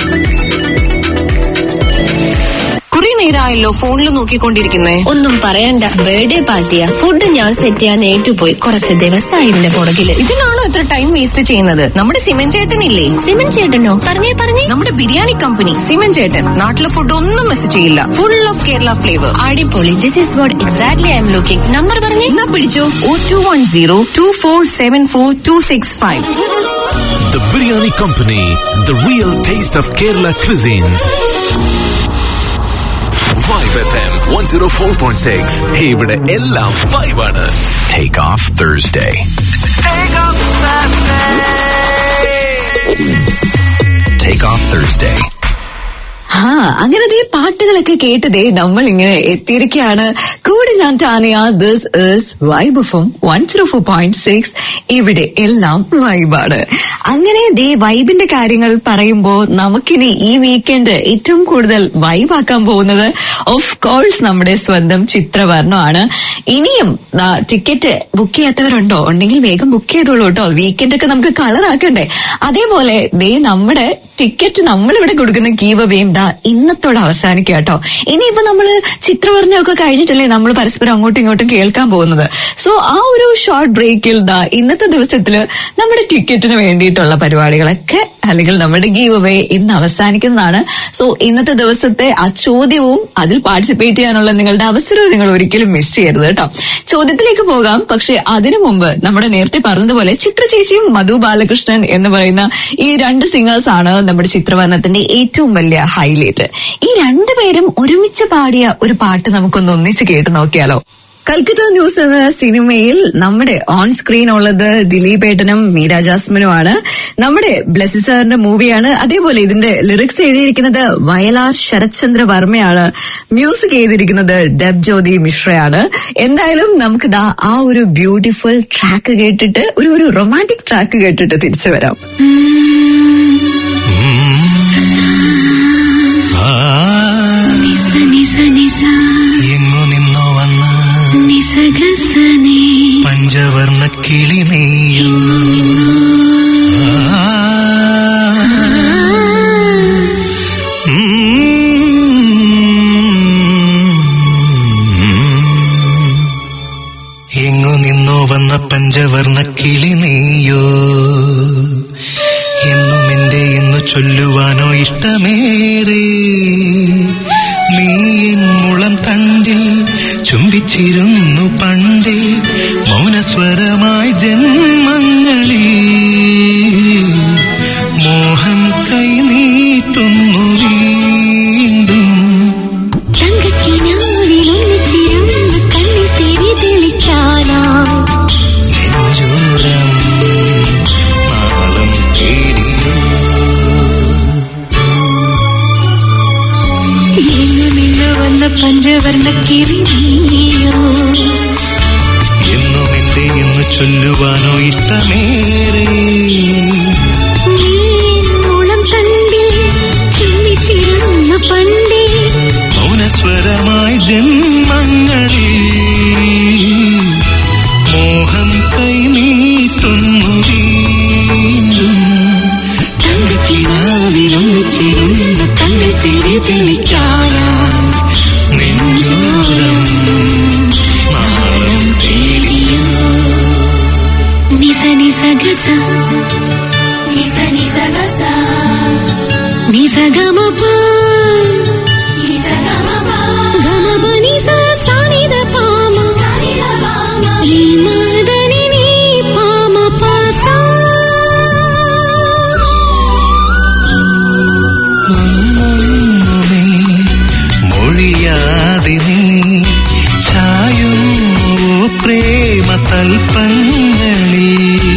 കുറെ നേരമായല്ലോ ഫോണിൽ നോക്കിക്കൊണ്ടിരിക്കുന്നേ ഒന്നും പറയണ്ട ബർത്ത്ഡേ പാർട്ടിയാ ഫുഡ് ഞാൻ സെറ്റ് ചെയ്യാൻ ഏറ്റുപോയി കുറച്ച് ദിവസമായി ഇതിന്റെ പുറകില് ഇതിനാണോ ഇത്ര ടൈം വേസ്റ്റ് ചെയ്യുന്നത് നമ്മുടെ സിമൻ ചേട്ടനില്ലേ സിമൻ ചേട്ടനോ പറഞ്ഞേ പറഞ്ഞേ നമ്മുടെ ബിരിയാണി കമ്പനി സിമൻ ചേട്ടൻ നാട്ടിലെ ഫുഡ് ഒന്നും മിസ് ചെയ്യില്ല ഫുൾ ഓഫ് കേരള ഫ്ലേവർ അടിപൊളി this is what exactly I'm looking number പറഞ്ഞേ എന്നാ പിടിച്ചോ O two one zero two four seven four two six five The Biryani Company, the real taste of Kerala cuisines. Vibe FM 104.6. ഇവിടെ എല്ലാം വൈബാണ് Take off Thursday. Take off Thursday. ആ അങ്ങനെ ദേ പാട്ടുകളൊക്കെ കേട്ട് ദേ നമ്മൾ ഇങ്ങനെ എത്തിയിരിക്കുകയാണ് കൂടെ ഞാൻ ടാനിയ ദിസ് ഇസ് വൈബ് എഫും one zero four point six ഇവിടെ എല്ലാം വൈബാണ് അങ്ങനെ ദേ വൈബിന്റെ കാര്യങ്ങൾ പറയുമ്പോ നമുക്കിനി ഈ വീക്കെൻഡ് ഏറ്റവും കൂടുതൽ വൈബാക്കാൻ പോകുന്നത് ഓഫ് കോഴ്സ് നമ്മുടെ സ്വന്തം ചിത്രവർണ്ണമാണ് ഇനിയും ടിക്കറ്റ് ബുക്ക് ചെയ്യാത്തവരുണ്ടോ ഉണ്ടെങ്കിൽ വേഗം ബുക്ക് ചെയ്തോളൂ കേട്ടോ വീക്കെൻഡ് ഒക്കെ നമുക്ക് കളറാക്കണ്ടേ അതേപോലെ ദേ നമ്മുടെ ടിക്കറ്റ് നമ്മളിവിടെ കൊടുക്കുന്ന ഗീവ് അവേയും ദാ ഇന്നത്തോടെ അവസാനിക്കുക കേട്ടോ ഇനിയിപ്പോ നമ്മള് ചിത്രവർണ്ണമൊക്കെ കഴിഞ്ഞിട്ടല്ലേ നമ്മൾ പരസ്പരം അങ്ങോട്ടും ഇങ്ങോട്ടും കേൾക്കാൻ പോകുന്നത് സോ ആ ഒരു ഷോർട്ട് ബ്രേക്കിൽ ദാ ഇന്നത്തെ ദിവസത്തില് നമ്മുടെ ടിക്കറ്റിന് വേണ്ടിയിട്ടുള്ള പരിപാടികളൊക്കെ അല്ലെങ്കിൽ നമ്മുടെ ഗീവ് അവേ ഇന്ന് അവസാനിക്കുന്നതാണ് സോ ഇന്നത്തെ ദിവസത്തെ ആ ചോദ്യവും അതിൽ പാർട്ടിസിപ്പേറ്റ് ചെയ്യാനുള്ള നിങ്ങളുടെ അവസരവും നിങ്ങൾ ഒരിക്കലും മിസ് ചെയ്യരുത് കേട്ടോ ചോദ്യത്തിലേക്ക് പോകാം പക്ഷെ അതിനു മുമ്പ് നമ്മുടെ നേരത്തെ പറഞ്ഞതുപോലെ ചിത്ര ചേച്ചിയും മധു ബാലകൃഷ്ണൻ എന്ന് പറയുന്ന ഈ രണ്ട് സിംഗേഴ്സ് ആണ് നമ്മുടെ ചിത്രവർണ്ണത്തിന്റെ ഏറ്റവും വലിയ ഹൈലൈറ്റ് ഈ രണ്ടുപേരും ഒരുമിച്ച് പാടിയ ഒരു പാട്ട് നമുക്കൊന്ന് ഒന്നിച്ച് കേട്ട് നോക്കിയാലോ കൽക്കത്ത ന്യൂസ് എന്ന സിനിമയിൽ നമ്മുടെ ഓൺ സ്ക്രീൻ ഉള്ളത് ദിലീപ് ഏട്ടനും മീര ജാസ്മിനുമാണ് നമ്മുടെ ബ്ലസ്സി സാറിന്റെ മൂവിയാണ് അതേപോലെ ഇതിന്റെ ലിറിക്സ് എഴുതിയിരിക്കുന്നത് വയലാർ ശരത്ചന്ദ്ര വർമ്മയാണ് മ്യൂസിക് ചെയ്തിരിക്കുന്നത് ഡബ് ജ്യോതി മിശ്രയാണ് എന്തായാലും നമുക്ക് ദാ ആ ഒരു ബ്യൂട്ടിഫുൾ ട്രാക്ക് കേട്ടിട്ട് ഒരു ഒരു റൊമാൻറ്റിക് ട്രാക്ക് കേട്ടിട്ട് തിരിച്ചു വരാം ആ നിസ നിസ നിസ എങ്ങു നിന്നോ വന്ന നിസഗസനേ പഞ്ചവർണ്ണ കിളി നെയ്യൂ ആ, ഉം. എങ്ങു നിന്നോ വന്ന പഞ്ചവർണ്ണ കിളി നെയ്യോ എന്നും എന്റെ എന്നു ചൊല്ലുവാനോ ഇഷ്ടമേറെ നീ എൻ മുളം തണ്ടിൽ ചുംബിച്ചിരുന്നു പണ്ടേ മൗനസ്വരമായി ജന്മങ്ങളിൽ മോഹം കൈ നീട്ടുന്നു വീണ്ടും തങ്കക്കിനാവിൽ ഒന്നിച്ചിരുന്ന് കണ്ണിൽ തിരി തെളിക്കാനായി നെഞ്ചോരം നാളം തേടിയോ എന്നു നിന്ന് വന്ന പഞ്ചവർണ്ണ കിളിയോ എന്നും എന്റെ എന്ന് ചൊല്ലുവാനോ ഇഷ്ടമേറെ നീളം തണ്ടിൽ ചുമ്മിച്ചിരുന്ന പണ്ടേ മൗനസ്വരമായി ജന്മങ്ങളിൽ മോഹം കൈ നീട്ടുന്നു വീണ്ടും തങ്കക്കിനാവിലൊന്നിച്ചിരുന്ന കണ്ണിൽ തിരി തെളിക്കാം മൊഴിയാതെ നീ ചായുന്നു പ്രേമ തൽപ്പങ്ങളിൽ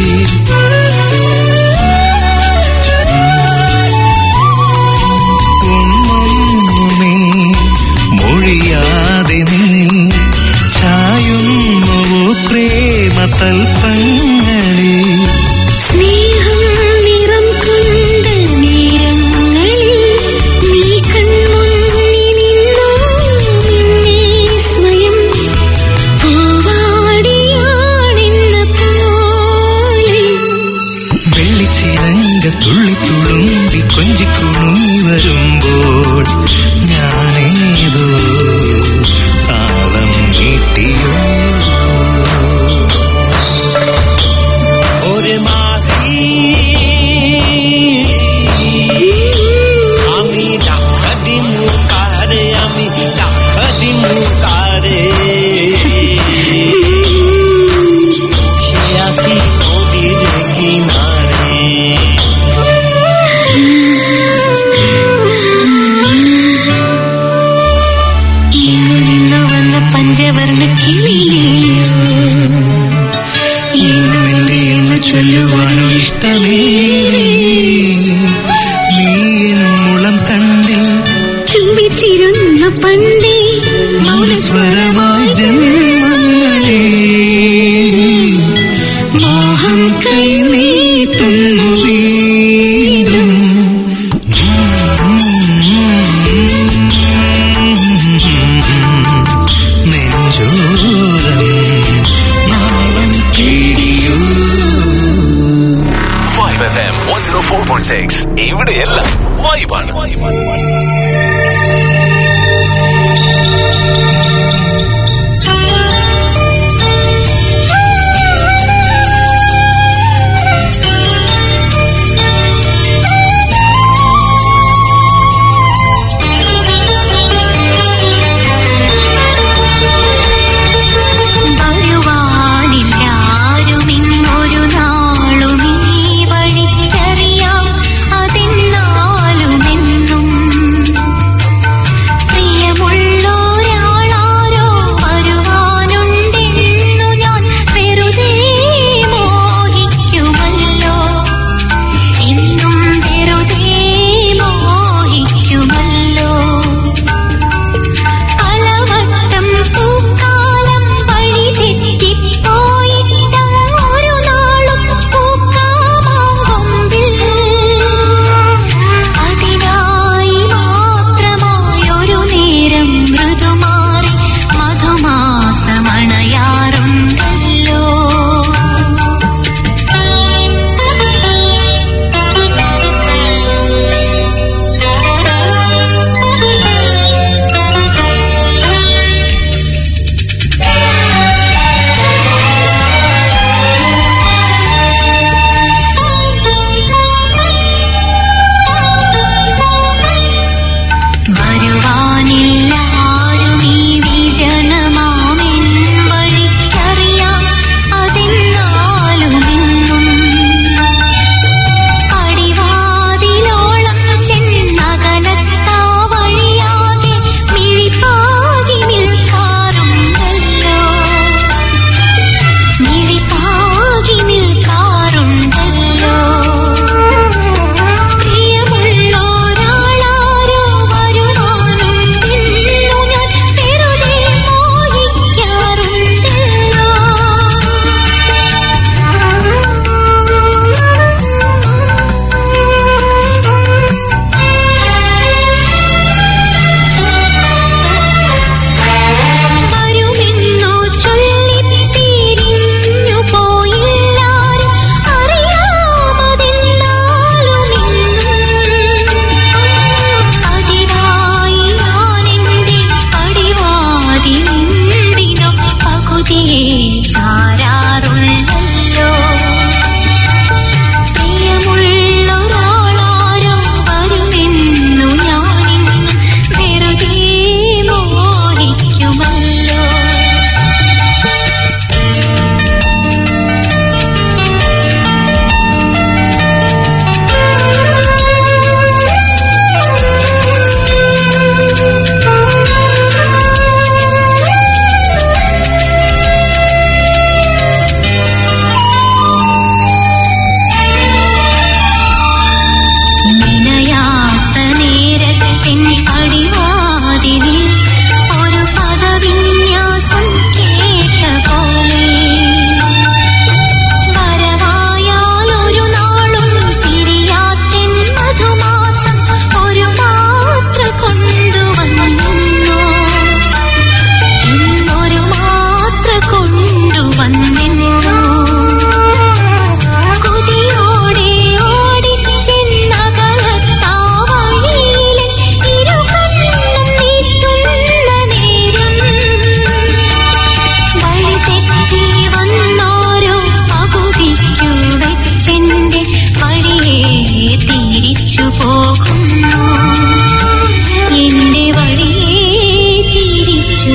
ഒന്നൊന്നുമേ മൊഴിയാതെ നീ ചായുന്നു പ്രേമ തൽപ്പങ്ങളിൽ സ്നേഹം നിറം കൊണ്ട നേരങ്ങളിൽ നീ കൺമുന്നിലിന്നോ നിന്നെ സ്വയം പൂവാടിയാണെന്ന പോലെ വെള്ളിച്ചിരങ്ക തുള്ളി തുളുമ്പി കൊഞ്ചിക്കുണുങ്ങി വരുമ്പോൾ ഞാനേതോ താളം നീട്ടിയോ ওরে মাসি আমি ডাকাতি মুকারে আমি ডাকাতি মুকারে সে আসি নদীর কিনারে ഇന്നു നിന്നു വന്ന പഞ്ചവർണ്ണ കിളിയേ ഇന്നും എന്റെ എന്ന് ചൊല്ലുവാനോ ഇഷ്ടമേ നീ എൻ മുളം കണ്ടിൽ ചുംബിച്ചിരുന്ന പണ്ടേ മൗനസ്വരമായി ജന്മങ്ങളെ മോഹം കൈ നീട്ടുന്നു വീണ്ടും നെഞ്ചോരം നാളം തേടിയോ five F M one zero four point six ഇവിടെയെല്ലാം വൈബാണ് വരുവാനില്ലാരുമിന്നൊരു നാളും ഈ വഴിക്കറിയാം അതെന്നാ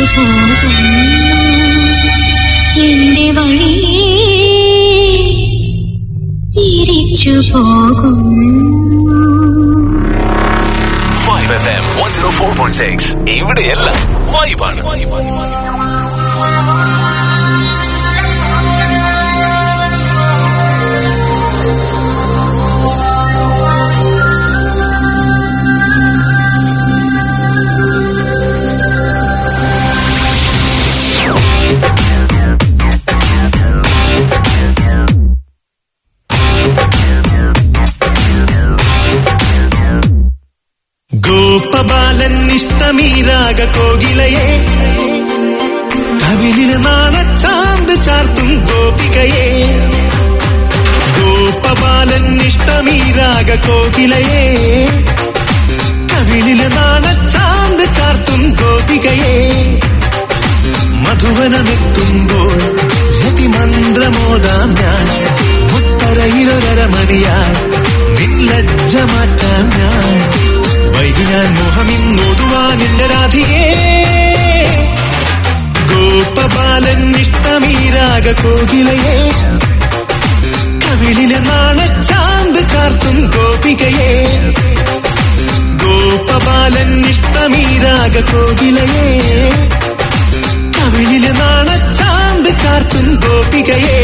പോകുന്നു എന്റെ വഴിയേ തിരിച്ചു പോകുന്നു five F M one zero four point six ഇവിടെയല്ല വൈബാണ് ഗോപബാലൻ ഇഷ്ടമീരാഗ കോകിലയെ കവിളില് നാണച്ചാന്ത് ചാർത്തും ഗോപികയെ ഗോപബാലൻ ഇഷ്ടമീരാഗ കോകിലയെ കവിളില് നാണച്ചാന്ത് ചാർത്തും ഗോപികയെ മധുവനമെത്തുമ്പോൾ രതിമന്ത്രമോദാം ഞാൻ മുത്തരയിലൊരമണിയായി നില്ലജ്ജ മാറ്റാം ഞാൻ വൈകിനാൻ മോഹമിന്നൊതുവാൻ എന്റെ രാധികേ ഗോപബാലൻ ഇഷ്ടമീരാഗ കോകിലയെ കവിളിലെ നാണച്ചാന്ത് ചാർത്തും ഗോപികയെ ഗോപബാലൻ ഇഷ്ടമീരാഗ കോകിലയെ കവിളിലെ നാണച്ചാന്ത് ചാർത്തും ഗോപികയെ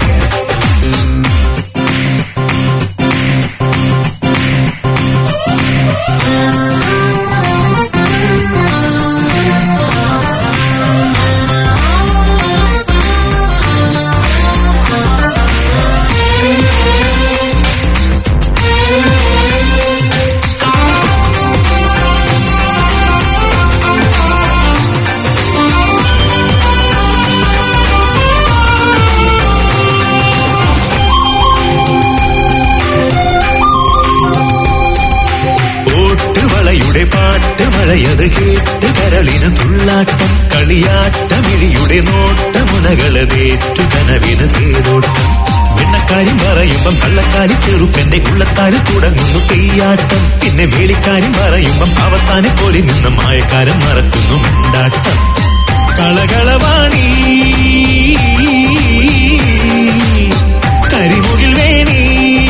ഓട്ടുവളയുടെ പാട്ട് മഴയത് കേട്ട് കരളിന് തുള്ളാട്ടം കളിയാട്ടമിഴിയുടെ നോട്ടമുനകള് തേറ്റു കനവിന് തേരോട്ടം വെണ്ണക്കാരും പറയുമ്പം കള്ളക്കാരി ചെറുക്കന്റെ ഉള്ളത്താര് തുടങ്ങുന്നു പെയ്യാട്ടം പിന്നെ വേളിക്കാരും പറയുമ്പം പാവത്താനെ പോലെ നിന്ന് മായക്കാരൻ മറക്കുന്നു മിണ്ടാട്ടം കളകളവാണി കരിമുകിൽ വേണി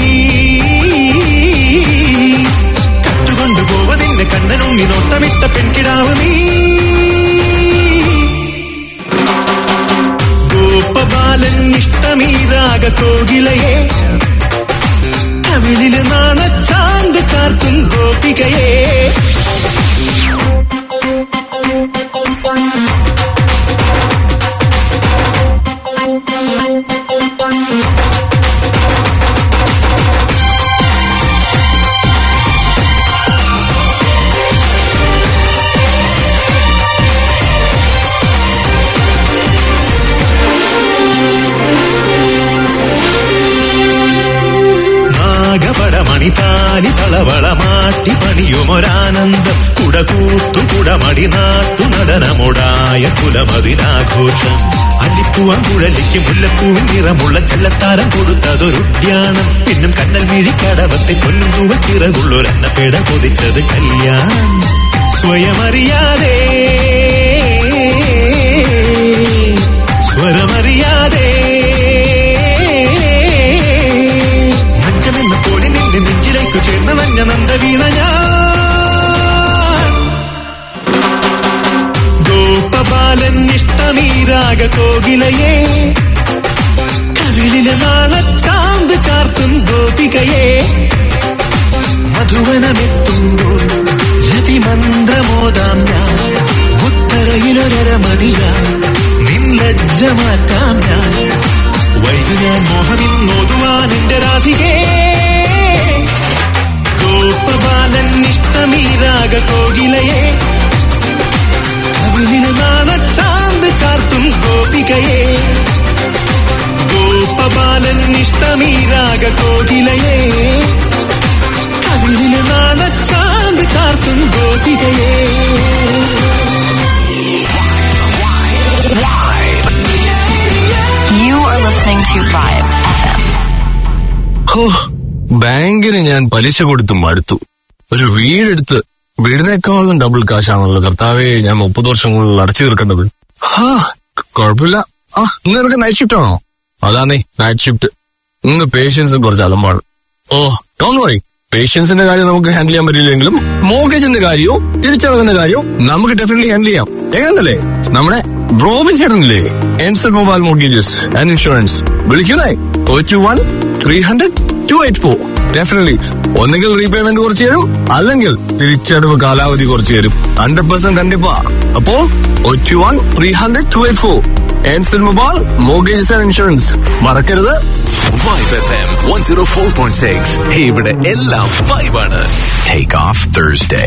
കട്ടുകൊണ്ടു പോവതിന്റെ കണ്ണനുണ്ണി നോട്ടമിട്ട പെൺകിടാവ് നീ ഗോപബാലൻ ഇഷ്ടമീരാഗ കോകിലയെ കവിളില് നാണച്ചാന്ത് ചാർത്തും ഗോപികയെ നാഗപടമണിതാലി തളവളമാട്ടി പണിയുമൊരാനന്ദം കുടകൂത്തു കുടമടി നാട്ടു നടനമുടായ കുലമതിനാഘോഷം അല്ലിപ്പൂവൻ കുഴലിക്ക് മുല്ലപ്പൂവിൻ നിറമുള്ള ചെല്ലത്താരം കൊടുത്തതൊരുദ്യാനം പിന്നും കണ്ണൽ മിഴിക്കടവത്തെ പൊന്നും തൂവൽ ചിറകുള്ളൊരെണ്ണപ്പേട കൊതിച്ചത് കല്യാണം സ്വയമറിയാതെ സ്വരമറിയാതെ മഞ്ചമെന്ന പോലെ നിന്റെ നെഞ്ചിലേക്ക് ചേർന്ന നഞ്ഞ നന്ദവീണ ഞാൻ ഗോപബാലൻ ഇഷ്ടമീരാഗ കോകിലയെ കവിളിലെ നാളച്ചാന്ത് ചാർത്തും ഗോപികയെ മധുവനമെത്തുമ്പോൾ രതിമന്ത്രമോദാം ഞാൻ ഉത്തരയിലൊരമണിയാം നിൻ ലജ്ജ മാറ്റാം ഞാൻ വൈകുന്നേരം മോഹമിന്നൊതുവാൻ എന്റെ രാധികേ ഗോപബാലൻ ഇഷ്ടമീരാഗ കോകിലയെ കവിളിന് നാണച്ചാന്ത് ചാർത്തും ഗോപികയെ ഗോപബാലൻ ഇഷ്ടമീരാഗ കോകിലയെ കവിളിന് നാണച്ചാന്ത് ചാർത്തും ഗോപികയെ You are listening to Vibe FM. ഹോ ബാങ്കിന് ഞാൻ പലിശ കൊടുത്ത് മടുത്തു ഒരു വീടെടുത്ത് വീടിനേക്കാളും ഡബിൾ കാശാണല്ലോ കർത്താവേ ഞാൻ മുപ്പത് വർഷങ്ങളിൽ അടച്ചു തീർക്കേണ്ടത് ഹാ കുഴപ്പമില്ല ആ ഇന്ന് നിനക്ക് നൈറ്റ് ഷിഫ്റ്റ് ആണോ അതാന്നേ നൈറ്റ് ഷിഫ്റ്റ് ഇന്ന് പേഷ്യൻസ് കുറച്ച് അലമ്പാണ് ഓ ഡോൺ വറി പേഷ്യൻസിന്റെ കാര്യം നമുക്ക് ഹാൻഡിൽ ചെയ്യാൻ പറ്റില്ലെങ്കിലും മോർഗേജിന്റെ കാര്യവും തിരിച്ചടവിന്റെ കാര്യവും നമുക്ക് ഡെഫിനറ്റ്ലി ഹാൻഡിൽ ചെയ്യാം എങ്ങനല്ലേ നമ്മുടെ റോബിൻ ചേട്ടനില്ലേ Encel mobile mortgages and insurance വിളിക്കുന്നേ two one three hundred two eight four definitely ഒന്നുകിൽ റീപേയ്മെന്റ് കുറച്ച് തരും അല്ലെങ്കിൽ തിരിച്ചടവ് കാലാവധി കുറച്ച് തരും ഹൺഡ്രഡ് പെർസെന്റ് കണ്ടിപ്പാ അപ്പോ two one three hundred two eight four Encel mobile mortgages and insurance മറക്കരുത് vibe F M one zero four point six ഇവിടെ എല്ലാം വൈബാണ് Take off Thursday.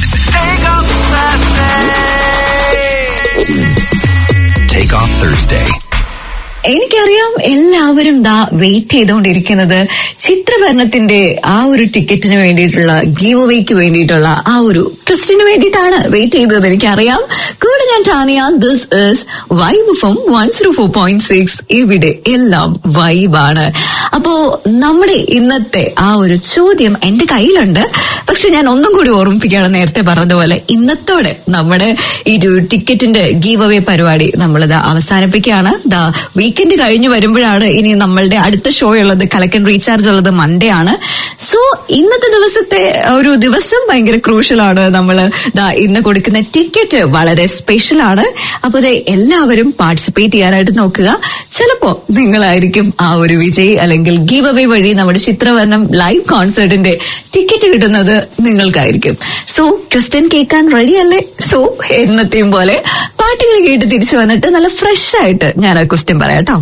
Take off Thursday. എനിക്കറിയാം എല്ലാവരും ദാ വെയിറ്റ് ചെയ്തുകൊണ്ടിരിക്കുന്നത് ചിത്രവർണ്ണത്തിന്റെ ആ ഒരു ടിക്കറ്റിന് വേണ്ടിയിട്ടുള്ള ഗീവ് അവേക്ക് വേണ്ടിയിട്ടുള്ള ആ ഒരു ക്വസ്റ്റിന് വേണ്ടിയിട്ടാണ് വെയിറ്റ് ചെയ്തത് എനിക്കറിയാം കൂടെ ഞാൻ Tania this is vibe from one zero four point six ഇവിടെ എല്ലാം വൈബാണ് അപ്പോ നമ്മുടെ ഇന്നത്തെ ആ ഒരു ചോദ്യം എന്റെ കയ്യിലുണ്ട് പക്ഷെ ഞാൻ ഒന്നും കൂടി ഓർമ്മിപ്പിക്കുകയാണ് നേരത്തെ പറഞ്ഞതുപോലെ ഇന്നത്തോടെ നമ്മുടെ ഈ ഒരു ടിക്കറ്റിന്റെ ഗീവ് അവേ പരിപാടി നമ്മളിത് അവസാനിപ്പിക്കുകയാണ് ദാ വീക്കെൻഡ് കഴിഞ്ഞു വരുമ്പോഴാണ് ഇനി നമ്മളുടെ അടുത്ത ഷോ ഉള്ളത് കലക്കൻ റീചാർജ് ഉള്ളത് മൺഡേ ആണ് സോ ഇന്നത്തെ ദിവസത്തെ ഒരു ദിവസം ഭയങ്കര ക്രൂഷ്യൽ ആണ് നമ്മൾ ദാ ഇന്ന് കൊടുക്കുന്ന ടിക്കറ്റ് വളരെ സ്പെഷ്യൽ ആണ് അപ്പൊ ഇത് എല്ലാവരും പാർട്ടിസിപ്പേറ്റ് ചെയ്യാനായിട്ട് നോക്കുക ചിലപ്പോ നിങ്ങളായിരിക്കും ആ ഒരു വിജയ് അല്ലെങ്കിൽ ഗീവ് അവേ വഴി നമ്മുടെ ചിത്രവർണ്ണം ലൈവ് കോൺസേർട്ടിന്റെ ടിക്കറ്റ് കിട്ടുന്നത് നിങ്ങൾക്കായിരിക്കും സോ ക്രിസ്ത്യൻ കേൾക്കാൻ റെഡി അല്ലേ സോ എന്നത്തെയും പോലെ പാട്ടുകൾ കേട്ട് തിരിച്ചു വന്നിട്ട് നല്ല ഫ്രഷ് ആയിട്ട് ഞാൻ ആ ക്വസ്റ്റ്യൻ പറയാം കേട്ടോ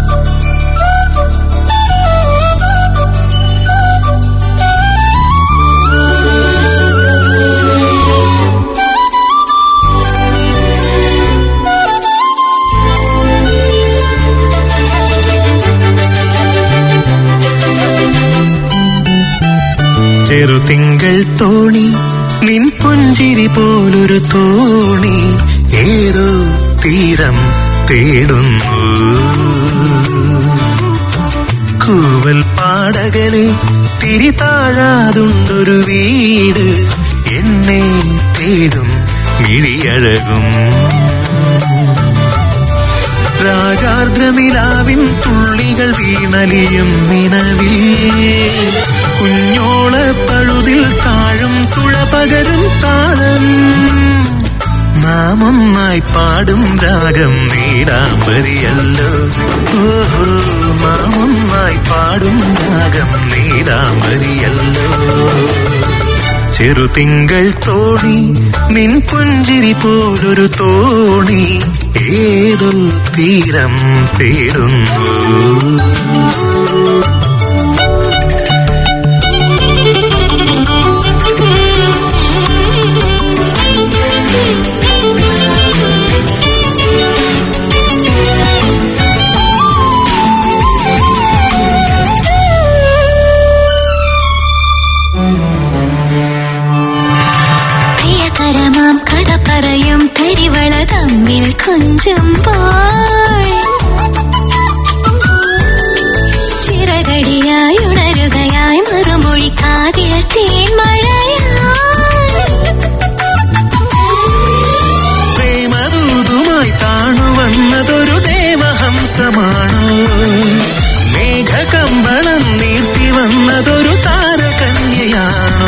ചെറുതിങ്കൾ തോണി നിൻ പുഞ്ചിരി പോലൊരു തോണി ഏതോ തീരം തേടുന്നു കൂവൽ പാടകലെ തിരി താഴാതുണ്ടൊരു വീട് എന്നെ തേടും മിഴിയഴകും രാഗാർദ്രനിലാവിൻ തുള്ളികൾ വീണലിയും നിലവിൽ കുഞ്ഞോള പഴുതിൽ താഴും തുഴ പകരും താളം നാം ഒന്നായി പാടും രാഗം നീലാംബരിയല്ലോ ഓഹോ നാം ഒന്നായി പാടും രാഗം നീലാംബരിയല്ലോ ചെറുതിങ്കൾ തോണി നിൻ പുഞ്ചിരി പോലൊരു തോണി ഏതോ തീരം തേടുന്നു പ്രിയകരമാം കഥ പറയും കരിവള തമ്മിൽ കൊഞ്ചുമ്പോൾ ചിറകടിയായി ഉണരുകയായി മറുമൊഴി കാതിൽ തേൻമഴയായി പ്രേമദൂതുമായി താണു വന്നതൊരു ദേവഹംസമാണോ മേഘകമ്പളം നീർത്തി വന്നതൊരു താരകന്യയാണോ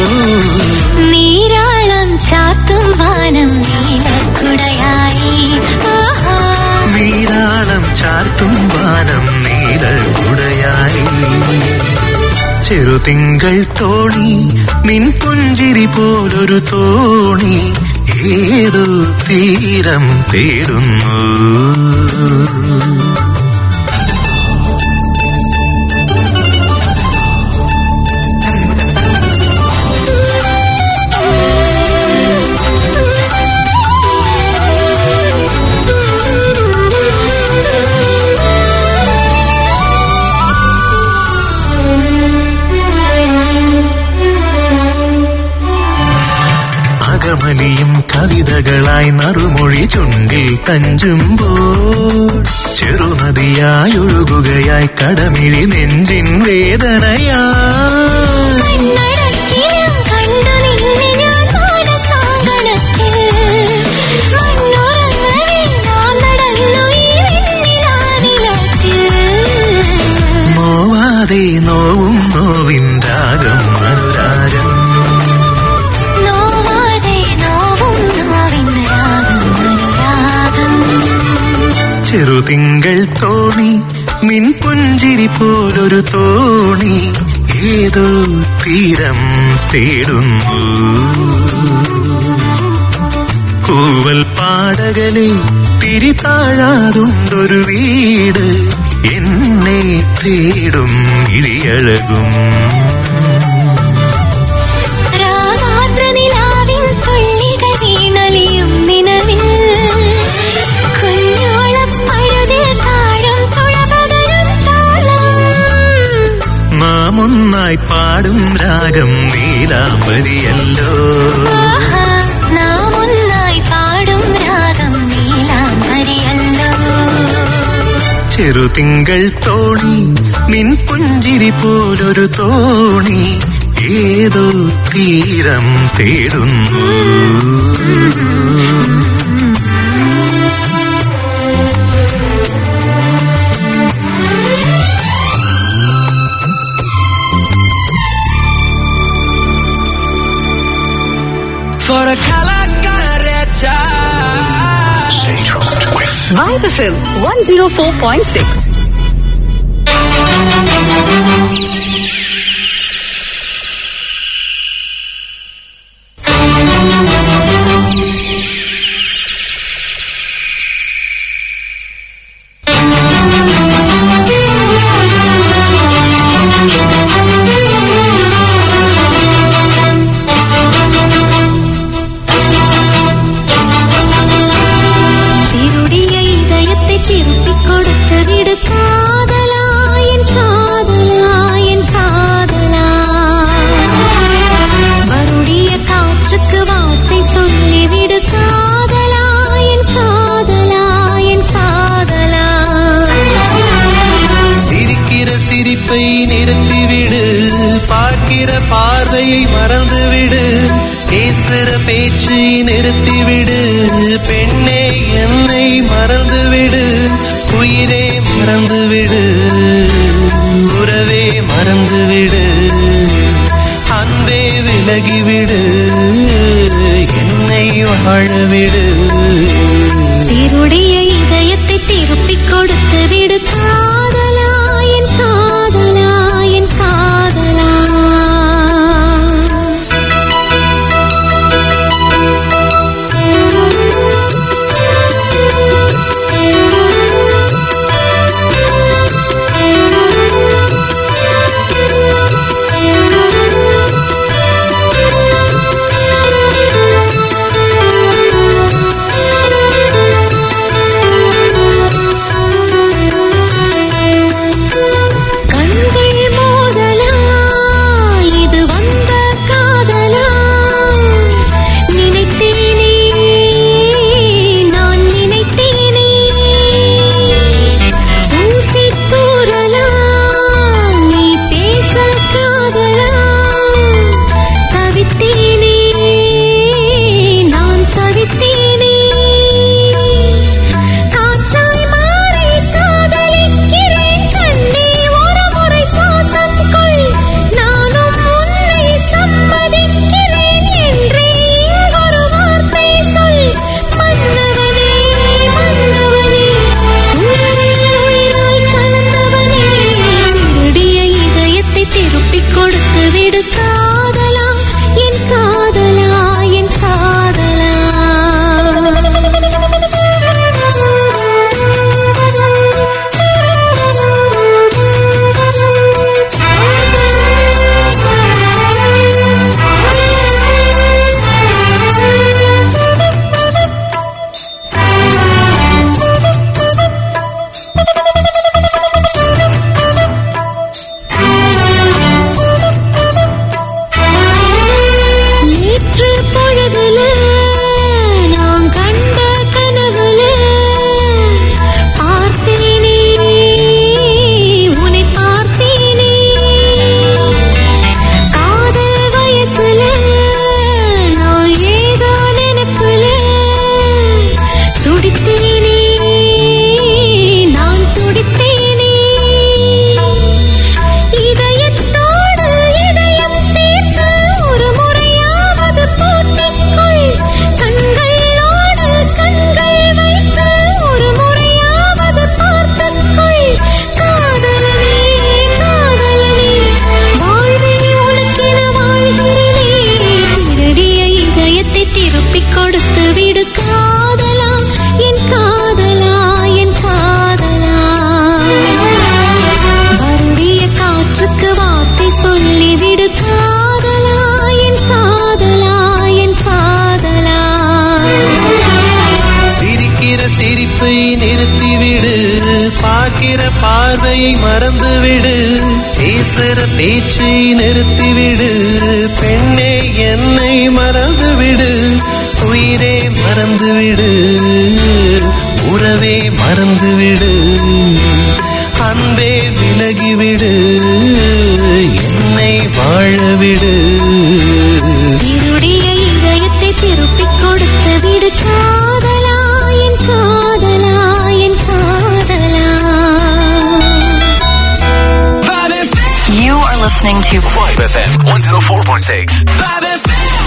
നീരാളം ചാത്തും വാനം നീലക്കുടയായി ആഹാ നീരാളം ചാർത്തും വാനം നീലകുടയായി ചെറുതിങ്കൾ തോണി നിൻ പുഞ്ചിരി പോലൊരു തോണി ഏതോ തീരം തേടുന്നു അകമലിയും കവിതകളായി നറുമൊഴി ചുണ്ടിൽ തഞ്ചുമ്പോൾ ചെറുനദിയായി ഒഴുകുകയായി കടമിഴി നെഞ്ചിൻ വേദനയായി കണ്ണടക്കിലും കണ്ടു നിന്നെ ഞാൻ ചെറുതിങ്കൾ തോണി നിൻ പുഞ്ചിരി പോലൊരു തോണി ഏതോ തീരം തേടുന്നു കൂവൽ പാടകനെ തിരിതാഴാതുണ്ടൊരു വീട് എന്നെ തേടും ഇഴിയഴകും രാഗാർദ്രനിലാവിൻ തുള്ളികൾ വീണലിയും നിലവിൽ കുഞ്ഞോളപ്പഴുതിൽ താഴും തുളപകരും താളം നാം ഒന്നായി പാടും രാഗം നീലാംബരിയല്ലോ ആഹാ, നാം ഒന്നായി പാടും രാഗം നീലാംബരിയല്ലോ ചെറുതിങ്കൾ തോണി നിൻ പുഞ്ചിരി പോലൊരു തോണി ഏതോ തീരം തേടുന്നു For a kalakareta. Vibe FM 104.6. திருடிய இதயத்தை திருப்பிக் கொடுத்து விடு காதலா என் காதலா என் காதலா வருடிய காற்றுக்கு வார்த்தை சொல்லிவிடு காதலா என் காதலா என் காதலா சிரிக்கிற சிரிப்பை நிறுத்திவிடு பார்க்கிற பார்வையை மறந்துவிடு பேசுற பேச்சை நிறுத்திவிடு பெண்ணே என்னை மறந்துவிடு உயிரே மறந்துவிடு உறவே மறந்துவிடு அன்பே விலகிவிடு என்னை வாழவிடு திருடிய இதயத்தை திருப்பிக் கொடுத்து விடு காதலா என் காதலா என் காதலா சிரிக்கிற சிரிப்பை நிறுத்திவிடு பார்க்கிற பார்வையை மறந்துவிடு பேசுற பேச்சை நிறுத்திவிடு பெண்ணே என்னை மறந்துவிடு உயிரே மறந்துவிடு உறவே மறந்துவிடு அன்பே விலகிவிடு என்னை வாழவிடு இருடைய இதயத்தை திருப்பிக் கொடுத்து விடு காதலா என் காதலா என் காதலா You are listening to 5FM 104.6.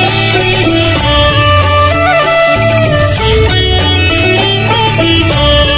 Thank you.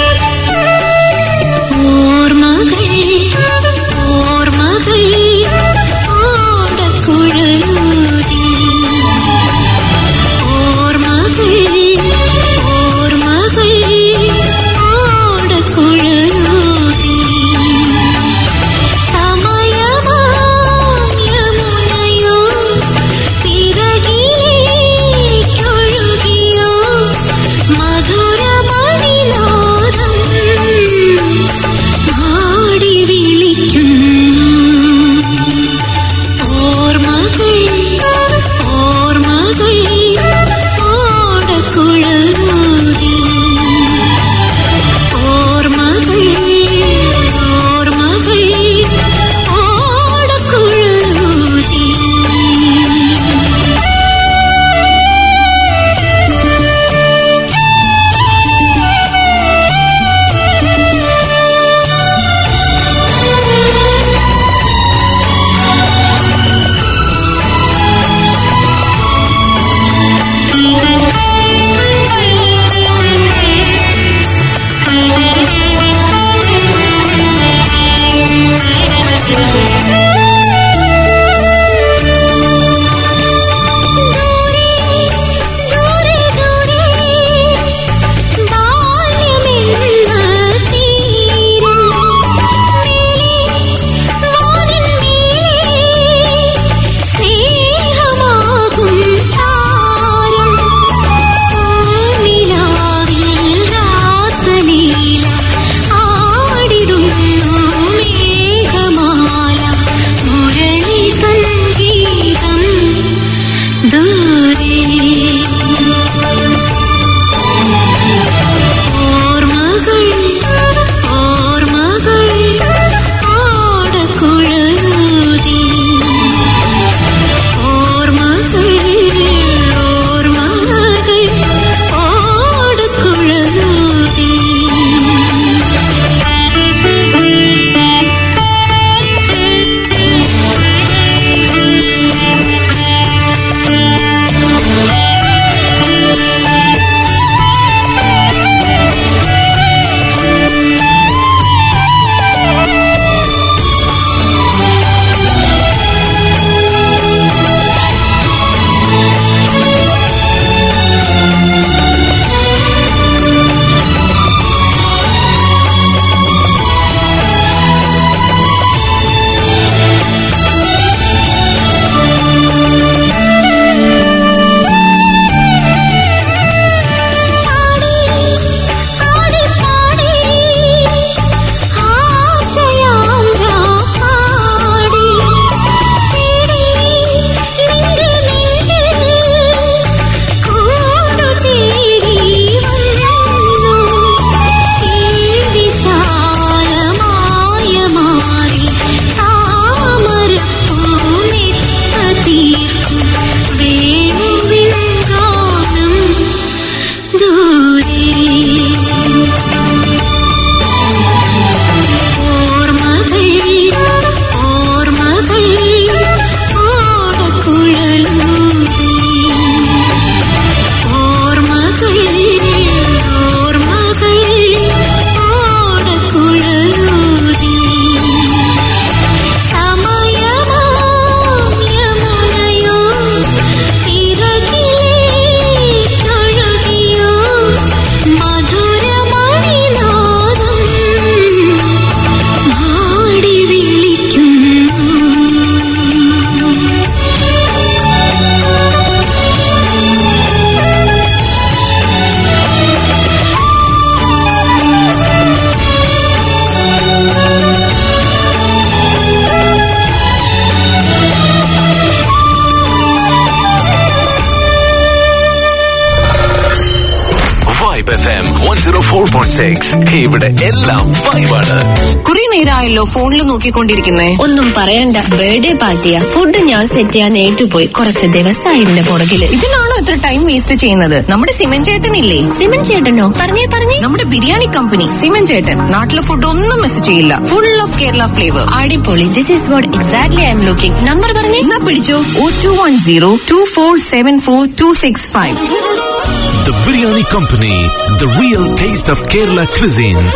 Vibe F M one zero four point six ഇവിടെ എല്ലാം വൈബാണ് കുറെ നേരമായല്ലോ ഫോണിൽ നോക്കിക്കൊണ്ടിരിക്കുന്നേ ഒന്നും പറയണ്ട ബർത്ത്ഡേ പാർട്ടിയാ ഫുഡ് ഞാൻ സെറ്റ് ചെയ്യാൻ ഏറ്റുപോയി കുറച്ച് ദിവസമായി ഇതിന്റെ പുറകില് ഇതിനാണോ ഇത്ര ടൈം വേസ്റ്റ് ചെയ്യുന്നത് നമ്മുടെ സിമൻ ചേട്ടനില്ലേ സിമൻ ചേട്ടനോ പറഞ്ഞേ പറഞ്ഞേ നമ്മുടെ ബിരിയാണി കമ്പനി സിമൻ ചേട്ടൻ നാട്ടിലെ ഫുഡ് ഒന്നും മിസ് ചെയ്യില്ല ഫുൾ ഓഫ് കേരള ഫ്ലേവർ അടിപൊളി this is what exactly I'm looking number പറഞ്ഞേ എന്നാ പിടിച്ചോ O two one zero two four seven four two six five The Biryani Company, the real taste of Kerala cuisines.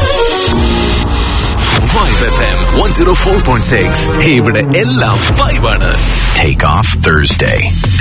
Vibe FM 104.6 ഇവിടെ എല്ലാം വൈബാണ് Take off Thursday.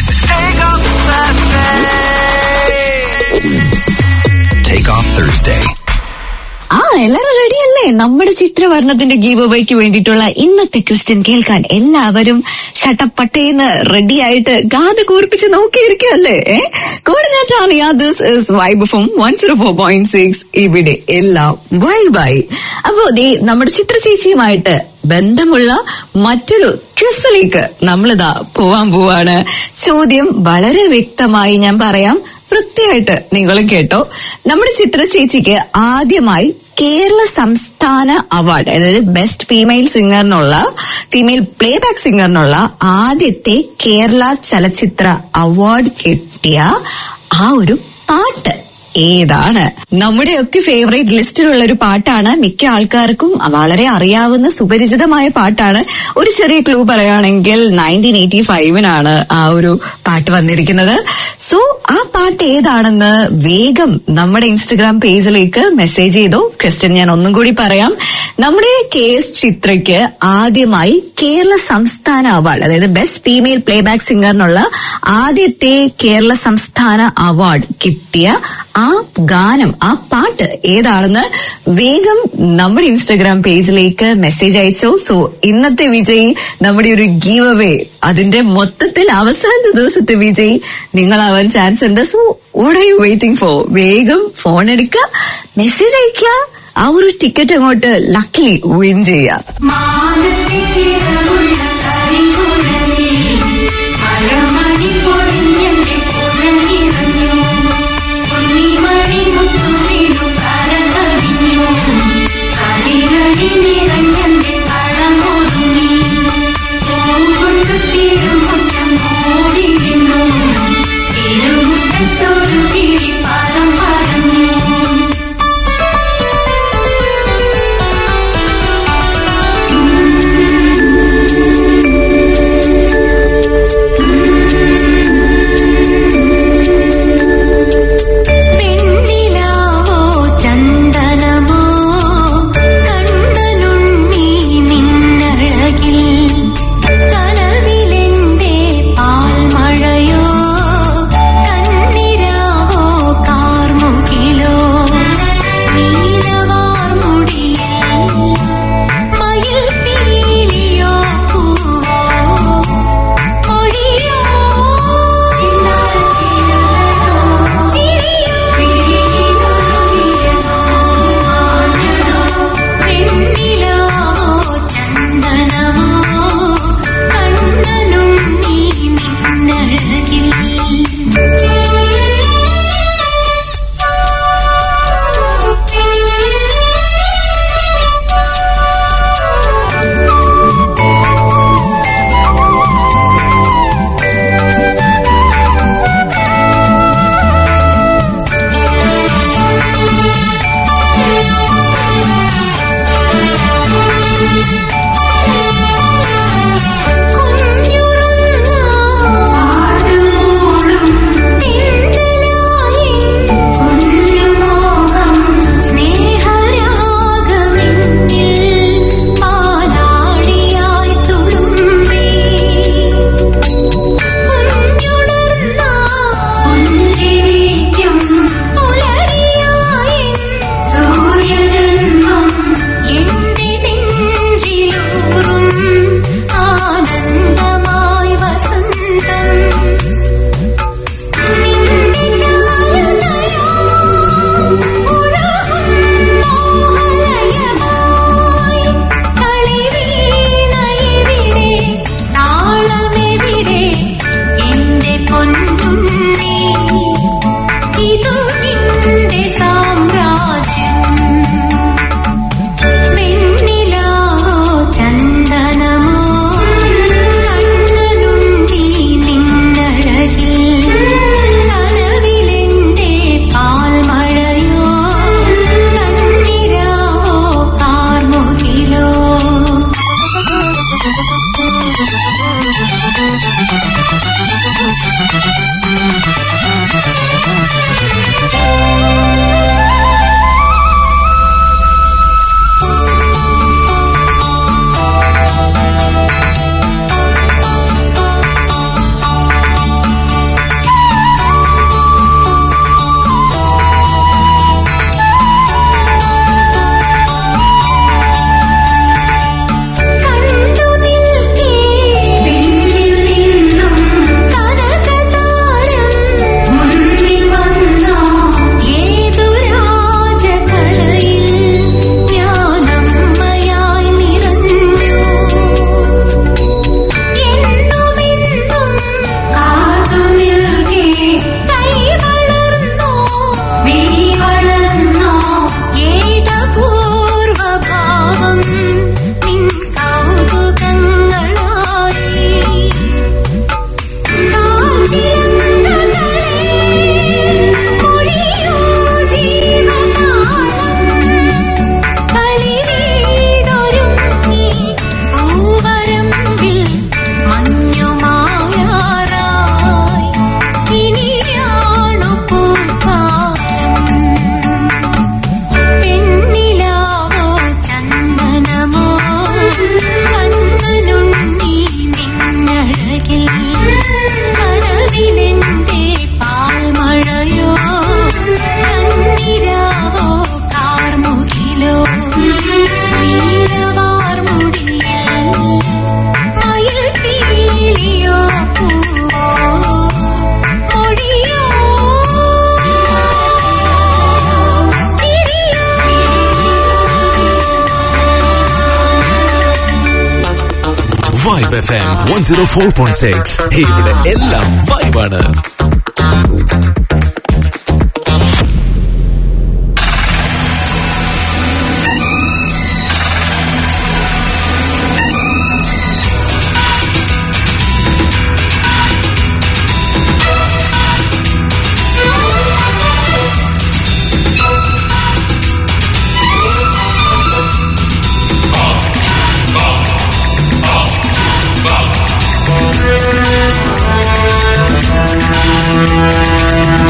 Take off Thursday. ആ എല്ലാരും റെഡിയല്ലേ നമ്മുടെ ചിത്രവർണ്ണത്തിന്റെ ഗീവ് അവേക്ക് വേണ്ടിയിട്ടുള്ള ഇന്നത്തെ ക്വസ്റ്റ്യൻ കേൾക്കാൻ എല്ലാവരും ഷട്ടപ്പട്ടേന്ന് റെഡി ആയിട്ട് ഗാഥ കൂർപ്പിച്ച് നോക്കിയിരിക്കല്ലേ കോർഡിനേറ്റാണ് this is vibe from one zero four point six ഇവിടെ എല്ലാം വൈബായി അപ്പോ ദേ നമ്മുടെ ചിത്ര ചേച്ചിയുമായിട്ട് ബന്ധമുള്ള മറ്റൊരു ക്വസ്റ്റിലേക്ക് നമ്മളിതാ പോവാൻ പോവാണ് ചോദ്യം വളരെ വ്യക്തമായി ഞാൻ പറയാം വൃത്തിയായിട്ട് നിങ്ങൾ കേട്ടോ നമ്മുടെ ചിത്ര ചേച്ചിക്ക് ആദ്യമായി കേരള സംസ്ഥാന അവാർഡ് അതായത് ബെസ്റ്റ് ഫീമെയിൽ സിംഗറിനുള്ള ഫീമെയിൽ പ്ലേബാക്ക് സിംഗറിനുള്ള ആദ്യത്തെ കേരള ചലച്ചിത്ര അവാർഡ് കിട്ടിയ ആ ഒരു പാട്ട് ഏതാണ് നമ്മുടെയൊക്കെ ഫേവറേറ്റ് ലിസ്റ്റിലുള്ള ഒരു പാട്ടാണ് മിക്ക ആൾക്കാർക്കും വളരെ അറിയാവുന്ന സുപരിചിതമായ പാട്ടാണ് ഒരു ചെറിയ ക്ലൂ പറയുകയാണെങ്കിൽ നയൻറ്റീൻ എയ്റ്റി ഫൈവിനാണ് ആ ഒരു പാട്ട് വന്നിരിക്കുന്നത് സോ ആ പാട്ട് ഏതാണെന്ന് വേഗം നമ്മുടെ ഇൻസ്റ്റഗ്രാം പേജിലേക്ക് മെസ്സേജ് ചെയ്തോ ക്വസ്റ്റ്യൻ ഞാൻ ഒന്നും കൂടി പറയാം നമ്മുടെ കെ എസ് ചിത്രയ്ക്ക് ആദ്യമായി കേരള സംസ്ഥാന അവാർഡ് അതായത് ബെസ്റ്റ് ഫീമെയിൽ പ്ലേബാക്ക് സിംഗറിനുള്ള ആദ്യത്തെ കേരള സംസ്ഥാന അവാർഡ് കിട്ടിയ ആ ഗാനം ആ പാട്ട് ഏതാണെന്ന് വേഗം നമ്മുടെ ഇൻസ്റ്റഗ്രാം പേജിലേക്ക് മെസ്സേജ് അയച്ചോ സോ ഇന്നത്തെ വിജയി നമ്മുടെ ഒരു ഗീവ് അവേ അതിന്റെ മൊത്തത്തിൽ അവസാനത്തെ ദിവസത്തെ വിജയി നിങ്ങളാവാൻ ചാൻസ് ഉണ്ട് so what are you waiting for വേഗം ഫോൺ എടുക്കുക മെസ്സേജ് അയക്കുക ആ ഒരു ടിക്കറ്റ് അങ്ങോട്ട് ലക്കിലി വിൻ ചെയ്യാം വെണ്ണിലാവോ ചന്ദനമോ കണ്ണനുണ്ണി നിന്നഴകിൽ കനവിലെന്റെ പാൽ vibe F M one zero four point six ഇവിടെ എല്ലാം വൈബാണ് Bye.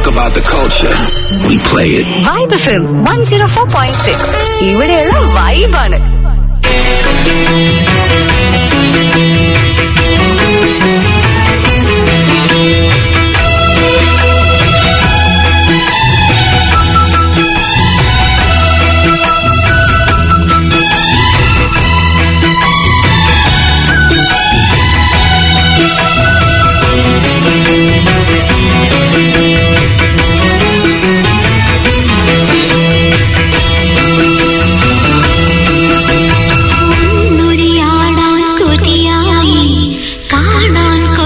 about the culture, we play it. Vibe FM one zero four point six ഇവിടെയുള്ള വൈബാണ് ാടാൻ കൊതിയായി കാണാൻ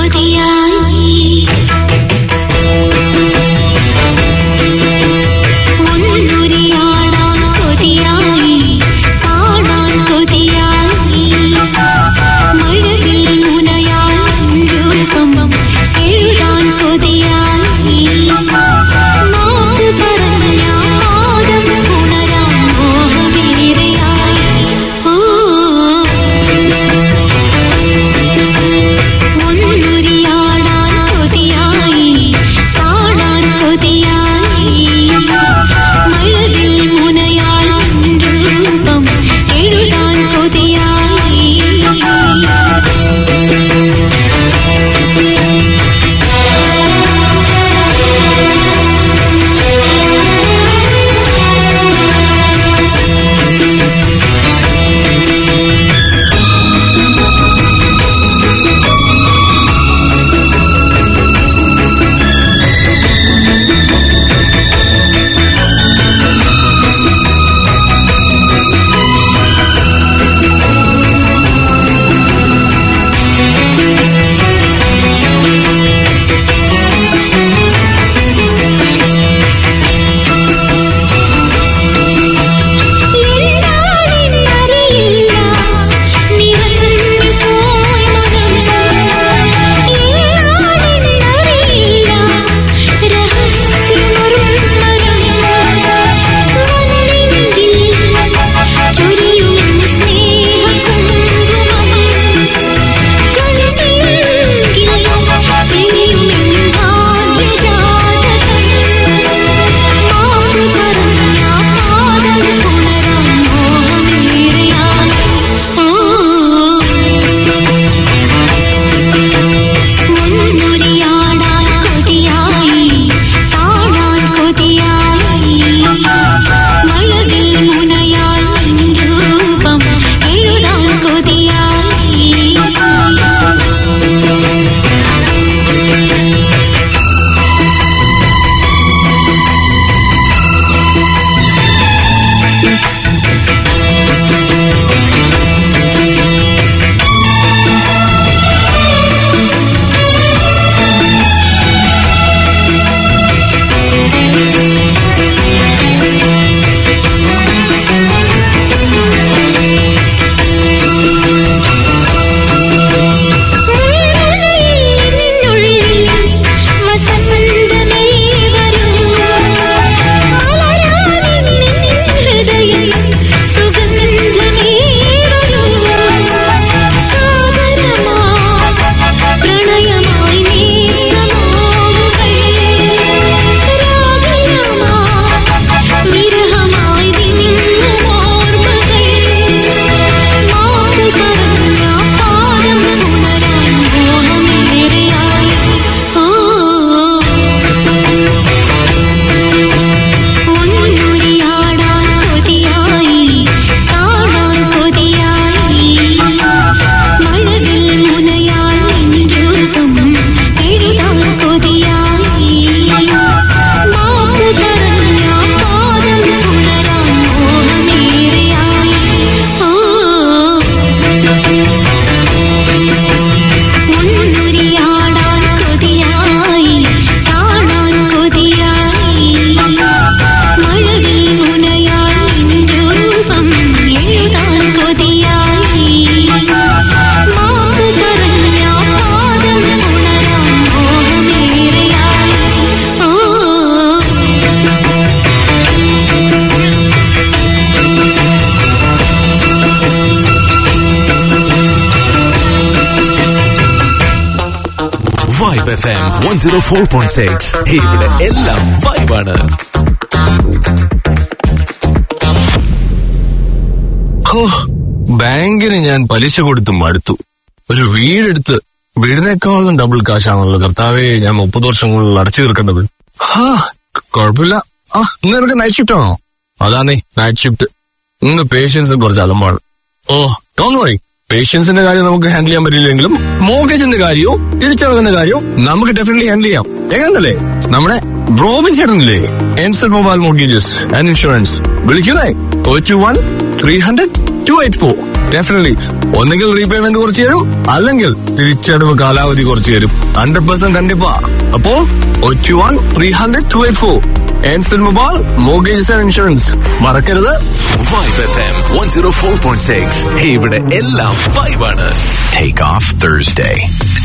F M one zero four point six ഇവിടെ എല്ലാം വൈബാണ് ഹോ, ബാങ്കിന് ഞാൻ പലിശ കൊടുത്ത് മടുത്തു ഒരു വീടെടുത്ത് വീടിനേക്കാളും ഡബിൾ കാശാണല്ലോ കർത്താവേ ഞാൻ മുപ്പത് വർഷം കൂടുതൽ അടച്ചു തീർക്കേണ്ടത് ഹാ കുഴപ്പമില്ല ആ ഇന്ന് നിനക്ക് നൈറ്റ് ഷിഫ്റ്റ് ആണോ അതാന്നേ നൈറ്റ് ഷിഫ്റ്റ് ഇന്ന് പേഷ്യൻസ് കുറച്ച് അലമ്പാണ് ഓ ഡോണ്ട് വറി പേഷ്യൻസിന്റെ കാര്യം നമുക്ക് ഹാൻഡിൽ ചെയ്യാൻ പറ്റില്ലെങ്കിലും മോർഗേജിന്റെ കാര്യവും തിരിച്ചടവിന്റെ കാര്യവും നമുക്ക് ഡെഫിനറ്റ്ലി ഹാൻഡിൽ ചെയ്യാം എങ്ങനല്ലേ നമ്മുടെ റോബിൻ ചേട്ടനില്ലേ Encel mobile mortgages and insurance വിളിക്കുന്നേ O two one three hundred two eight four definitely ഒന്നെങ്കിൽ റീപേയ്മെന്റ് കുറച്ച് തരും അല്ലെങ്കിൽ തിരിച്ചടവ് കാലാവധി കുറച്ച് തരും ഹൺഡ്രഡ് പെർസെന്റ് കണ്ടിപ്പാ അപ്പോ O two one three hundred two eight four Encel mobile mortgages and insurance മറക്കരുത് vibe F M one zero four point six ഇവിടെ എല്ലാം വൈബാണ് Take off Thursday.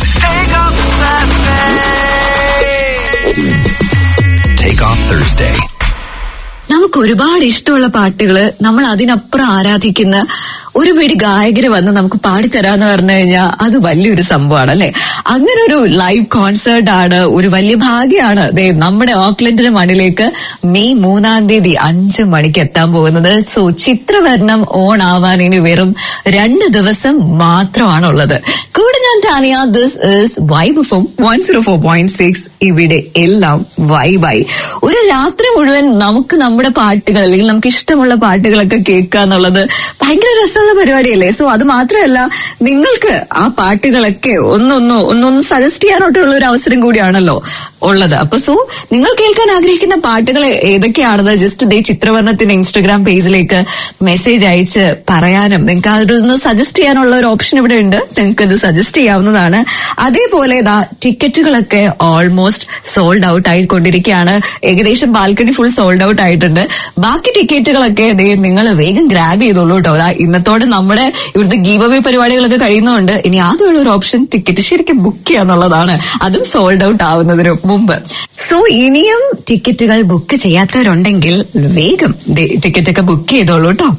Take off Thursday. നമുക്ക് ഒരുപാട് ഇഷ്ടമുള്ള പാട്ടുകള് നമ്മൾ അതിനപ്പുറം ആരാധിക്കുന്ന ഒരു പിടി ഗായകര് വന്ന് നമുക്ക് പാടിത്തരാന്ന് പറഞ്ഞു കഴിഞ്ഞാൽ അത് വലിയൊരു സംഭവമാണ് അല്ലെ അങ്ങനെ ഒരു ലൈവ് കോൺസേർട്ട് ആണ് ഒരു വലിയ ഭാഗ്യമാണ് ദേ നമ്മുടെ ഓക്ലൻഡിന്റെ മണ്ണിലേക്ക് മെയ് മൂന്നാം തീയതി അഞ്ചു മണിക്ക് എത്താൻ പോകുന്നത് സോ ചിത്രവർണം ഓൺ ആവാൻ ഇനി വെറും രണ്ട് ദിവസം മാത്രമാണുള്ളത് കൂടെ ഞാൻ Tania this is vibe from one zero four point six ഇവിടെ എല്ലാം വൈബായി ഒരു രാത്രി മുഴുവൻ നമുക്ക് നമ്മുടെ പാട്ടുകൾ അല്ലെങ്കിൽ നമുക്ക് ഇഷ്ടമുള്ള പാട്ടുകളൊക്കെ കേൾക്കുക എന്നുള്ളത് ഭയങ്കര രസമുള്ള പരിപാടിയല്ലേ സോ അത് മാത്രമല്ല നിങ്ങൾക്ക് ആ പാട്ടുകളൊക്കെ ഒന്നൊന്ന് ഒന്നൊന്ന് സജസ്റ്റ് ചെയ്യാനായിട്ടുള്ള ഒരു അവസരം കൂടിയാണല്ലോ ഉള്ളത് അപ്പൊ സോ നിങ്ങൾ കേൾക്കാൻ ആഗ്രഹിക്കുന്ന പാട്ടുകൾ ഏതൊക്കെയാണെന്ന് ജസ്റ്റ് ദേ ചിത്രവർണ്ണത്തിന്റെ ഇൻസ്റ്റഗ്രാം പേജിലേക്ക് മെസ്സേജ് അയച്ച് പറയാനും നിങ്ങൾക്ക് അതൊന്ന് സജസ്റ്റ് ചെയ്യാനുള്ള ഒരു ഓപ്ഷൻ ഇവിടെ ഉണ്ട് നിങ്ങൾക്ക് ഇത് സജസ്റ്റ് ചെയ്യാവുന്നതാണ് അതേപോലെ ഇതാ ടിക്കറ്റുകളൊക്കെ ഓൾമോസ്റ്റ് സോൾഡ് ഔട്ട് ആയിക്കൊണ്ടിരിക്കുകയാണ് ഏകദേശം ബാൽക്കണി ഫുൾ സോൾഡ് ഔട്ട് ആയിട്ടുണ്ട് ബാക്കി ടിക്കറ്റുകളൊക്കെ ദേ നിങ്ങൾ വേഗം ഗ്രാബ് ചെയ്തോളൂ കേട്ടോ അതാ ഇന്നത്തോടെ നമ്മുടെ ഇവിടുത്തെ ഗീവ് അവേ പരിപാടികളൊക്കെ കഴിയുന്നതുകൊണ്ട് ഇനി ആകെയുള്ള ഒരു ഓപ്ഷൻ ടിക്കറ്റ് ശരിക്കും ബുക്ക് ചെയ്യാന്നുള്ളതാണ് അതും സോൾഡ് ഔട്ട് ആവുന്നതിന് മുമ്പ് സോ ഇനിയും ടിക്കറ്റുകൾ ബുക്ക് ചെയ്യാത്തവരുണ്ടെങ്കിൽ വേഗം ടിക്കറ്റ് ഒക്കെ ബുക്ക് ചെയ്തോളൂ കേട്ടോ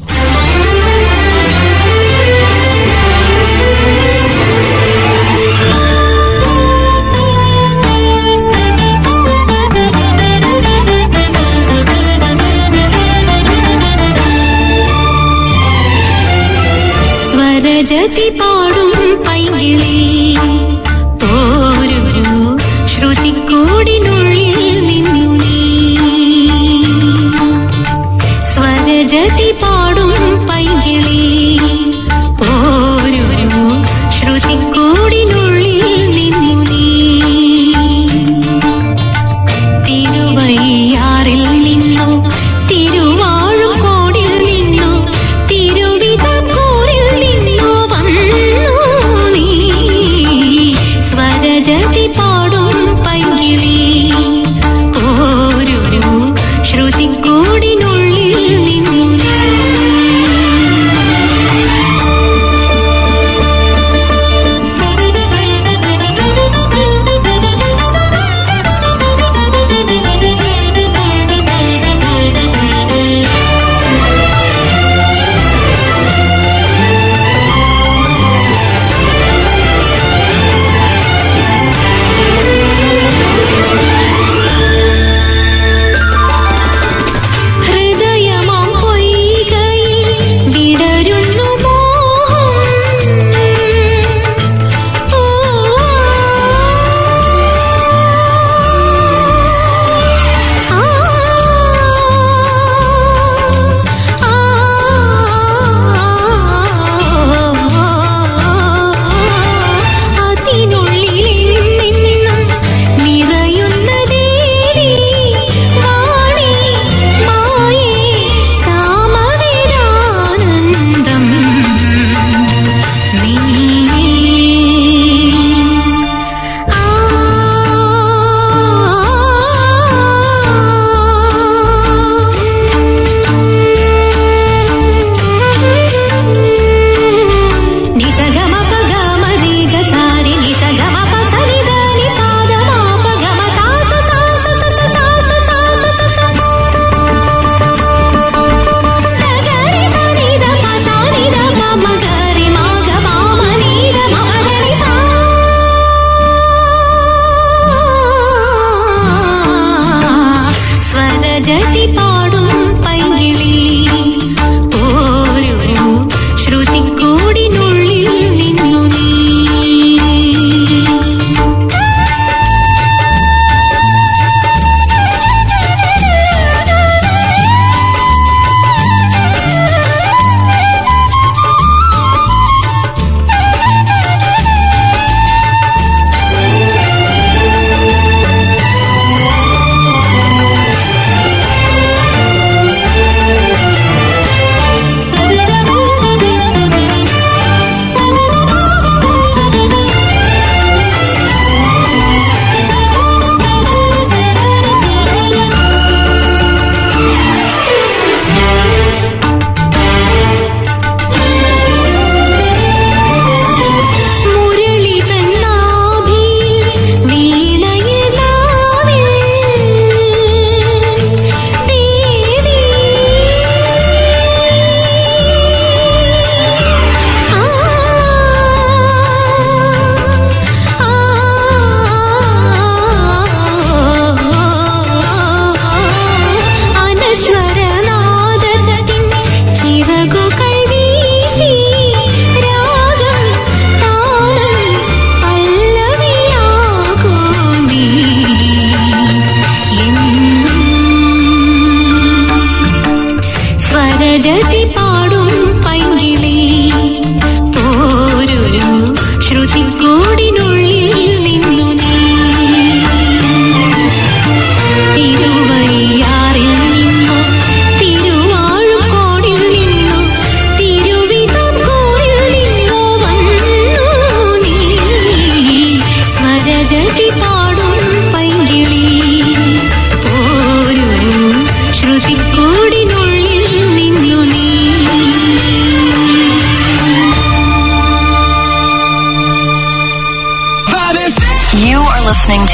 സ്വരജതി പാടും പൈകിളി ഓരോ ശ്രുതിക്കൂടിനുള്ളിൽ നിന്നു നീ സ്വരജതി പാടും പൈകിളി ഓരോ ശ്രുതിക്കൂടിനുള്ളിൽ നിന്നു നീ തിരുവയ്യാറിൽ നിന്നു തിരുവാഴുകോടിൽ നിന്നു തിരുവിതാംകൂറിൽ നിന്നു വന്നു നീ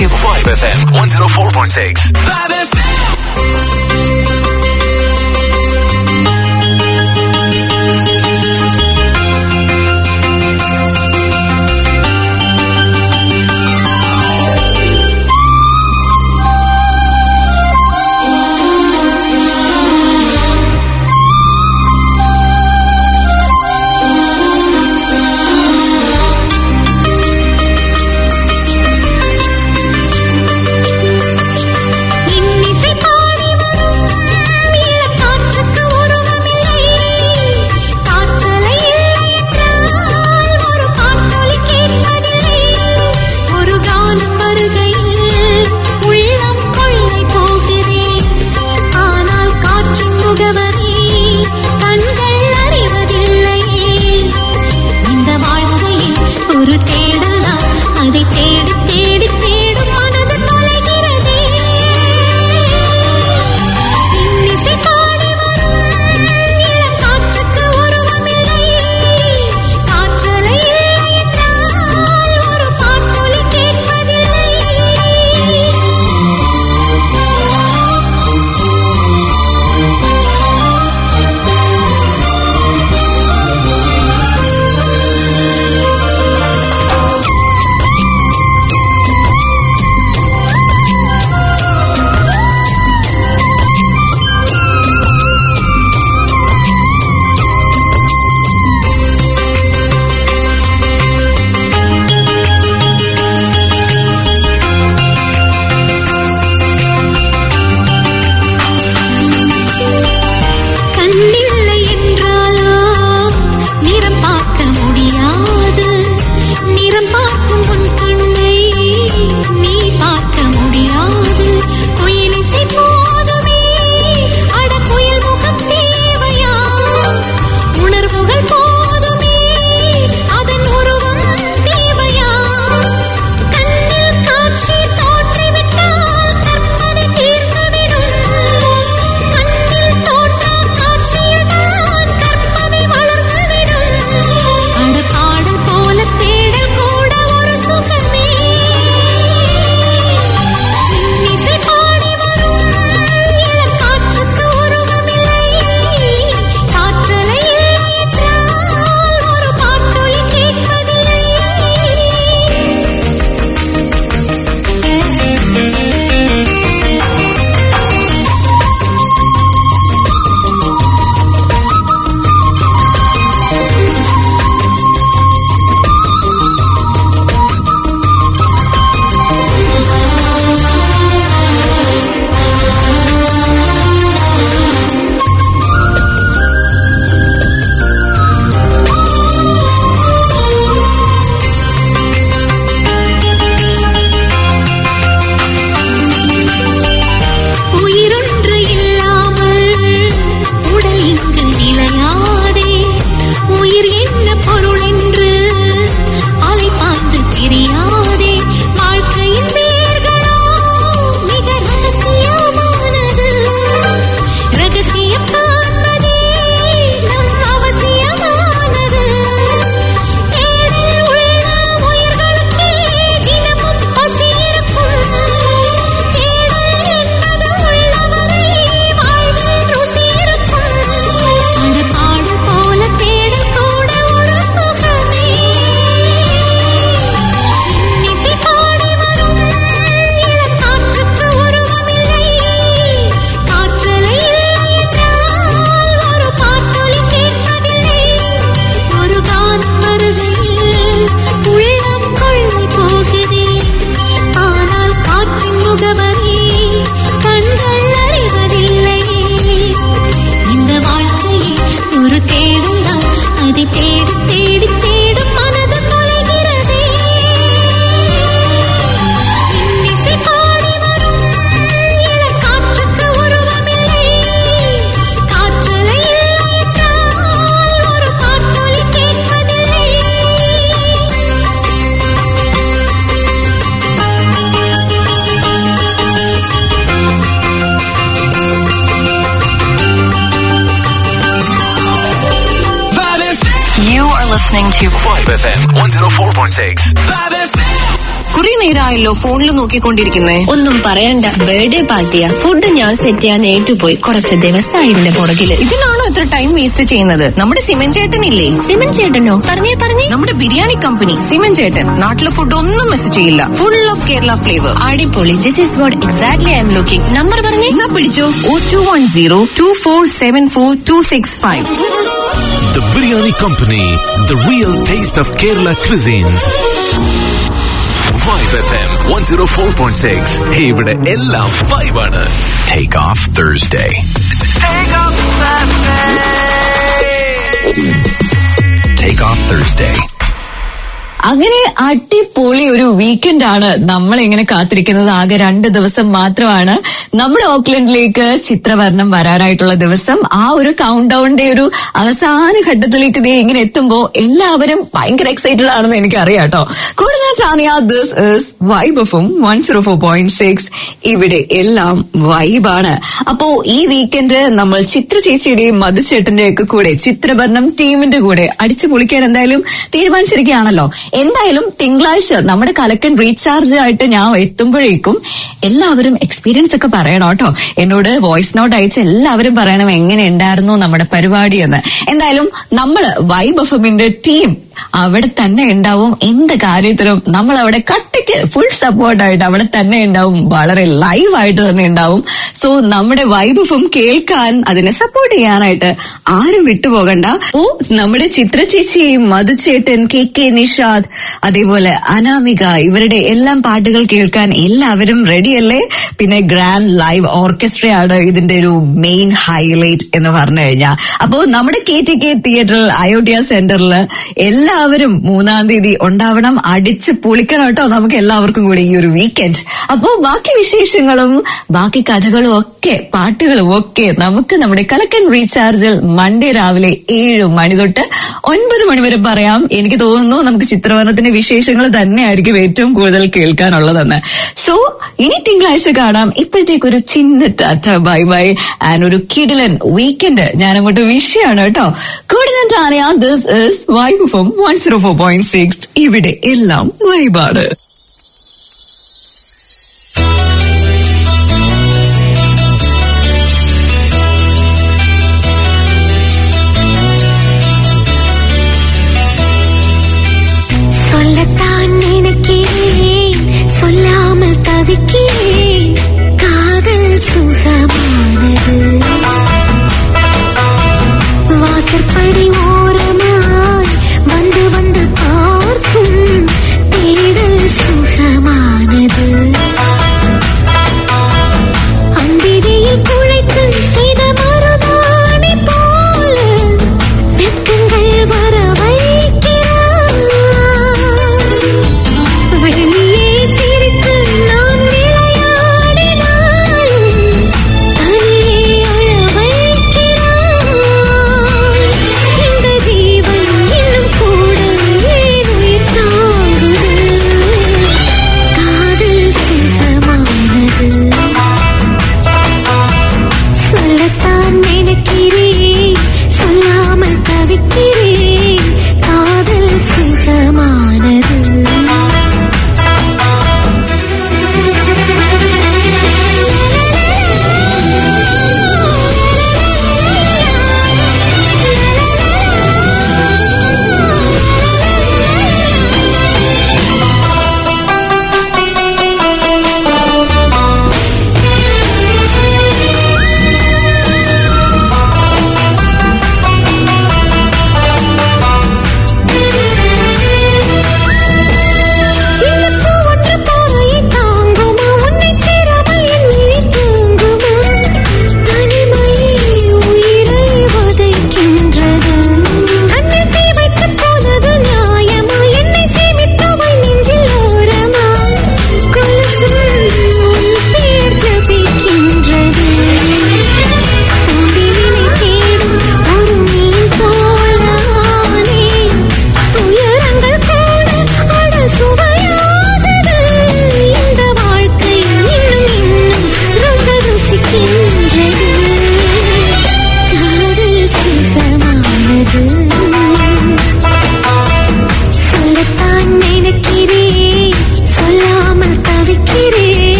to Vibe FM 104.6. இன்னிசை பாடி வரும் இளம் காற்றுக்கு உருவமில்லை காற்றலை இல்லை என்றால் ஒரு பாட்டொலி கேட்பதில்லை ஒரு காலம் வருகையில் உள்ளம் கொள்ளை போகிறேன் ஆனால் காற்றின் முகவரி கண்கள் அறிவதில்லை இந்த வாழ்க்கையில் ஒரு தேடல் தான் அதை தேடி தேடி தேடும் மனது தொலைகிறதே இன்னிசை பாடி வரும் இளம் காற்றுக்கு உருவமில்லை காற்றலை இல்லை என்றால் ஒரு பாட்டொலி கேட்பதில்லை கண்ணில்லை என்றாலோ நிறம் பார்க்க முடியாது நிறம் பார்க்கும் உன் கண்ணை நீ பார்க்க முடியாது குயிலிசை போதுமே அட குயில் முகம் தேவையா உணர்வுகள் போதுமே அதன் உருவம் தேவையா கண்ணில் காட்சி தோன்றிவிட்டால் கற்பனை தீர்ந்துவிடும் கண்ணில் தோன்றா காட்சியில்தான் கற்பனை வளர்ந்துவிடும் அட பாடல் போல தேடல் கூட ஒரு சுகமே இன்னிசை பாடி வரும் இளம் காற்றுக்கு உருவமில்லை காற்றலை இல்லை என்றால் ஒரு பாட்டொலி கேட்பதில்லை உயிரொன்று இல்லாமல் உடல் இங்கு நிலையாதே உயிர் என்ன பொருள் என்று அலை பார்த்து தெரியாதே வாழ்க்கையின் வேர்களோ மிக ரகசியமானது ரகசியம் காண்பதே நம் அவசியமானது தேடல் உள்ள உயிர்களுக்கே தினமும் பசி இருக்கும் தேடல் என்பது உள்ளவரை வாழ்வில் ருசி இருக்கும் அட பாடல் போல தேடல் கூட ஒரு சுகமே இன்னிசை பாடி வரும் இளம் காற்றுக்கு உருவமில்லை காற்றலை இல்லை என்றால் ஒரு பாட்டொலி கேட்பதில்லை ஒரு காலம் வருகையில் உள்ளம் கொள்ளை போகுதே ஆனால் காற்றின் முகவரி கண்கள் அறிவதில்லை இந்த வாழ்க்கையில் ஒரு தேடல் தான் அதை தேடி தேடி தேடும் மனது தொலைகிறதே இன்னிசை பாடி வரும் இளம் காற்றுக்கு உருவமில்லை காற்றலை இல்லை என்றால் ஒரு பாட்டொலி கேட்பதில்லை You are listening to Vibe FM 104.6. കുറെ നേരമായല്ലോ ഫോണിൽ നോക്കിക്കൊണ്ടിരിക്കുന്നേ ഒന്നും പറയണ്ട ബർത്ത്ഡേ പാർട്ടിയാ ഫുഡ് ഞാൻ സെറ്റ് ചെയ്യാൻ ഏറ്റുപോയി കുറച്ച് ദിവസമായി ഇതിന്റെ പുറകില് ഇതിലാണോ ഇത്ര ടൈം വേസ്റ്റ് ചെയ്യുന്നത് നമ്മുടെ സിമൻ ചേട്ടനില്ലേ സിമൻ ചേട്ടനോ പറഞ്ഞേ പറഞ്ഞേ നമ്മുടെ ബിരിയാണി കമ്പനി സിമൻ ചേട്ടൻ നാട്ടിലെ ഫുഡ് ഒന്നും മിസ് ചെയ്യില്ല ഫുൾ ഓഫ് കേരള ഫ്ലേവർ അടിപൊളി this is what exactly I'm looking number പറഞ്ഞേ എന്നാ പിടിച്ചോ O two one zero two four seven four two six five The Biryani Company, the real taste of Kerala cuisines. Vibe FM 104.6. ഇവിടെ എല്ലാം വൈബാണ് Take off Thursday. Take off Thursday. അങ്ങനെ അടിപൊളി ഒരു weekend ആണ് നമ്മൾ ഇങ്ങനെ കാത്തിരിക്കുന്നത് ആകെ രണ്ട് ദിവസം മാത്രമാണ് നമ്മുടെ ഓക്ലൻഡിലേക്ക് ചിത്രവർണ്ണം വരാനായിട്ടുള്ള ദിവസം ആ ഒരു കൗണ്ട് ഡൗണിന്റെ ഒരു അവസാന ഘട്ടത്തിലേക്ക് ദേ ഇങ്ങനെ എത്തുമ്പോ എല്ലാവരും ഭയങ്കര എക്സൈറ്റഡ് ആണെന്ന് എനിക്കറിയാം കേട്ടോ കൂടുതൽ ടാനിയ ദിസ് ഇസ് വൈബ് എഫും one zero four point six ഇവിടെ എല്ലാം വൈബാണ് അപ്പോ ഈ വീക്കെൻഡ് നമ്മൾ ചിത്ര ചേച്ചിയുടെയും മധുചേട്ടന്റെ ഒക്കെ കൂടെ ചിത്രവർണ്ണം ടീമിന്റെ കൂടെ അടിച്ചു പൊളിക്കാൻ എന്തായാലും തീരുമാനിച്ചിരിക്കുകയാണല്ലോ എന്തായാലും തിങ്കളാഴ്ച നമ്മുടെ കലക്കൻ റീചാർജ് ആയിട്ട് ഞാൻ എത്തുമ്പോഴേക്കും എല്ലാവരും എക്സ്പീരിയൻസ് ഒക്കെ പറയണം കേട്ടോ എന്നോട് വോയിസ് നോട്ട് അയച്ച് എല്ലാവരും പറയണം എങ്ങനെ ഉണ്ടായിരുന്നു നമ്മുടെ പരിപാടി എന്ന് എന്തായാലും നമ്മള് വൈബ് എഫമിന്റെ ടീം അവിടെ തന്നെ ഉണ്ടാവും എന്ത് കാര്യത്തിനും നമ്മൾ അവിടെ കട്ടയ്ക്ക് ഫുൾ സപ്പോർട്ടായിട്ട് അവിടെ തന്നെ ഉണ്ടാവും വളരെ ലൈവ് ആയിട്ട് തന്നെ ഉണ്ടാവും സോ നമ്മുടെ വൈബും കേൾക്കാൻ അതിനെ സപ്പോർട്ട് ചെയ്യാനായിട്ട് ആരും വിട്ടുപോകണ്ട ഓ നമ്മുടെ ചിത്ര ചേച്ചിയും മധുചേട്ടൻ കെ കെ നിഷാദ് അതേപോലെ അനാമിക ഇവരുടെ എല്ലാം പാട്ടുകൾ കേൾക്കാൻ എല്ലാവരും റെഡിയല്ലേ പിന്നെ ഗ്രാൻഡ് ലൈവ് ഓർക്കസ്ട്രയാണ് ഇതിന്റെ ഒരു മെയിൻ ഹൈലൈറ്റ് എന്ന് പറഞ്ഞു കഴിഞ്ഞാൽ അപ്പോ നമ്മുടെ കെ ടി കെ തിയേറ്ററിൽ അയോധ്യ സെന്ററിൽ എല്ലാവരും മൂന്നാം തീയതി ഉണ്ടാവണം അടിച്ച് പൊളിക്കണം കേട്ടോ നമുക്ക് എല്ലാവർക്കും കൂടി ഈ ഒരു വീക്കെൻഡ് അപ്പോ ബാക്കി വിശേഷങ്ങളും ബാക്കി കഥകളും ഒക്കെ പാട്ടുകളും ഒക്കെ നമുക്ക് നമ്മുടെ കലക്കൻ റീചാർജിൽ മൺഡേ രാവിലെ ഏഴ് മണി തൊട്ട് ഒൻപത് മണി വരെ പറയാം എനിക്ക് തോന്നുന്നു നമുക്ക് ചിത്രവർണ്ണത്തിന്റെ വിശേഷങ്ങൾ തന്നെയായിരിക്കും ഏറ്റവും കൂടുതൽ കേൾക്കാനുള്ളതെന്ന് സോ ഇനി തിങ്കളാഴ്ച കാണാം ഇപ്പോഴത്തേക്കൊരു ചിന്ന ടാറ്റ ബൈ ബൈ ആൻഡ് ഒരു കിഡിലൻ വീക്കെൻഡ് ഞാൻ അങ്ങോട്ട് വിഷയാണ് കേട്ടോ കൂടുതൽ Tania this is vibe from one zero four point six ഇവിടെ എല്ലാം വൈബാണ് சொல்லத்தான் நினைக்கிறேன் சொல்லாமல் தவிக்கிறேன் காதல் சுகமானது வாசற்படி ஓரமாய் வந்து வந்து பார்க்கும் தேடல்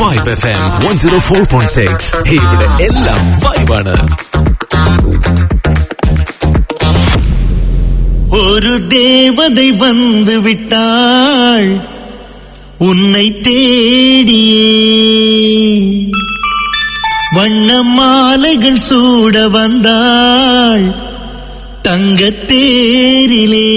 vibe F M one zero four point six ഇവിടെ എല്ലാം വൈബാണ് ஒரு தேவதை வந்து விட்டாள் உன்னை தேடியே வண்ண மாலைகள் சூட வந்தாள் தங்கத் தேரிலே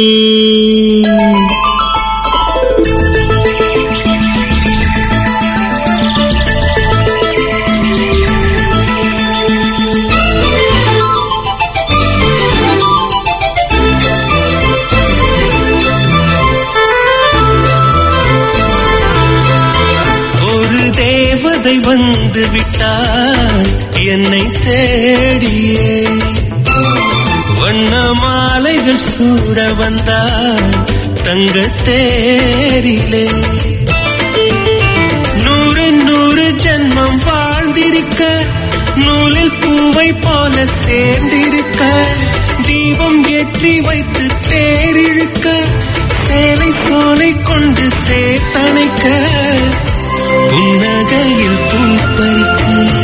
ஒரு தேவதை வந்து விட்டாள் என்னை தேடியே வண்ண மாலைகள் சூட வந்தாள் தங்க தேரிலே நூறு நூறு ஜென்மம் வாழ்ந்திருக்க நூலில் பூவை போல சேர்ந்திருக்க தீபம் ஏற்றி வைத்து தேரிழுக்க சேலை சோலை கொண்டு சேர்த்தணைக்க புன்னகையில் பூப்பறிக்க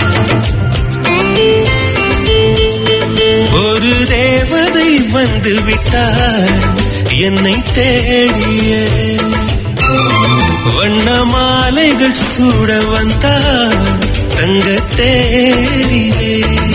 ஒரு தேவதை வந்து விட்டார் என்னை தேடிய வண்ண மாலைகள் சூட வந்தார் தங்க தேரிலே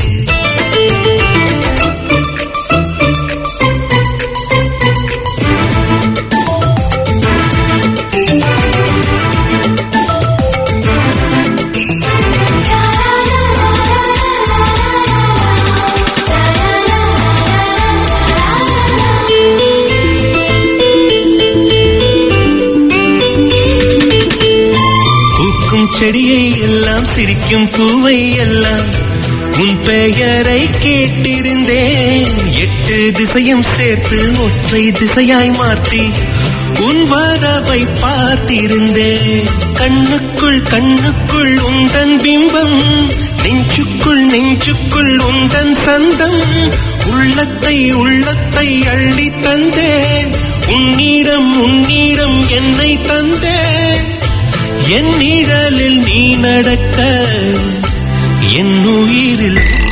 பூக்கும் செடியை எல்லாம் சிரிக்கும் பூவை எல்லாம் உன் பெயரை கேட்டிருந்தேன் எட்டு திசையும் சேர்த்து ஒற்றை திசையாய் மாற்றி உன் வரவை பார்த்திருந்தேன் கண்ணுக்குள் கண்ணுக்குள் உந்தன் பிம்பம் நெஞ்சுக்குள் நெஞ்சுக்குள் உந்தன் சந்தம் உள்ளத்தை உள்ளத்தை அள்ளி தந்தேன் உன்னிடம் உன்னிடம் என்னை தந்தேன் என் நிழலில் நீ நடக்க என் உயிரில்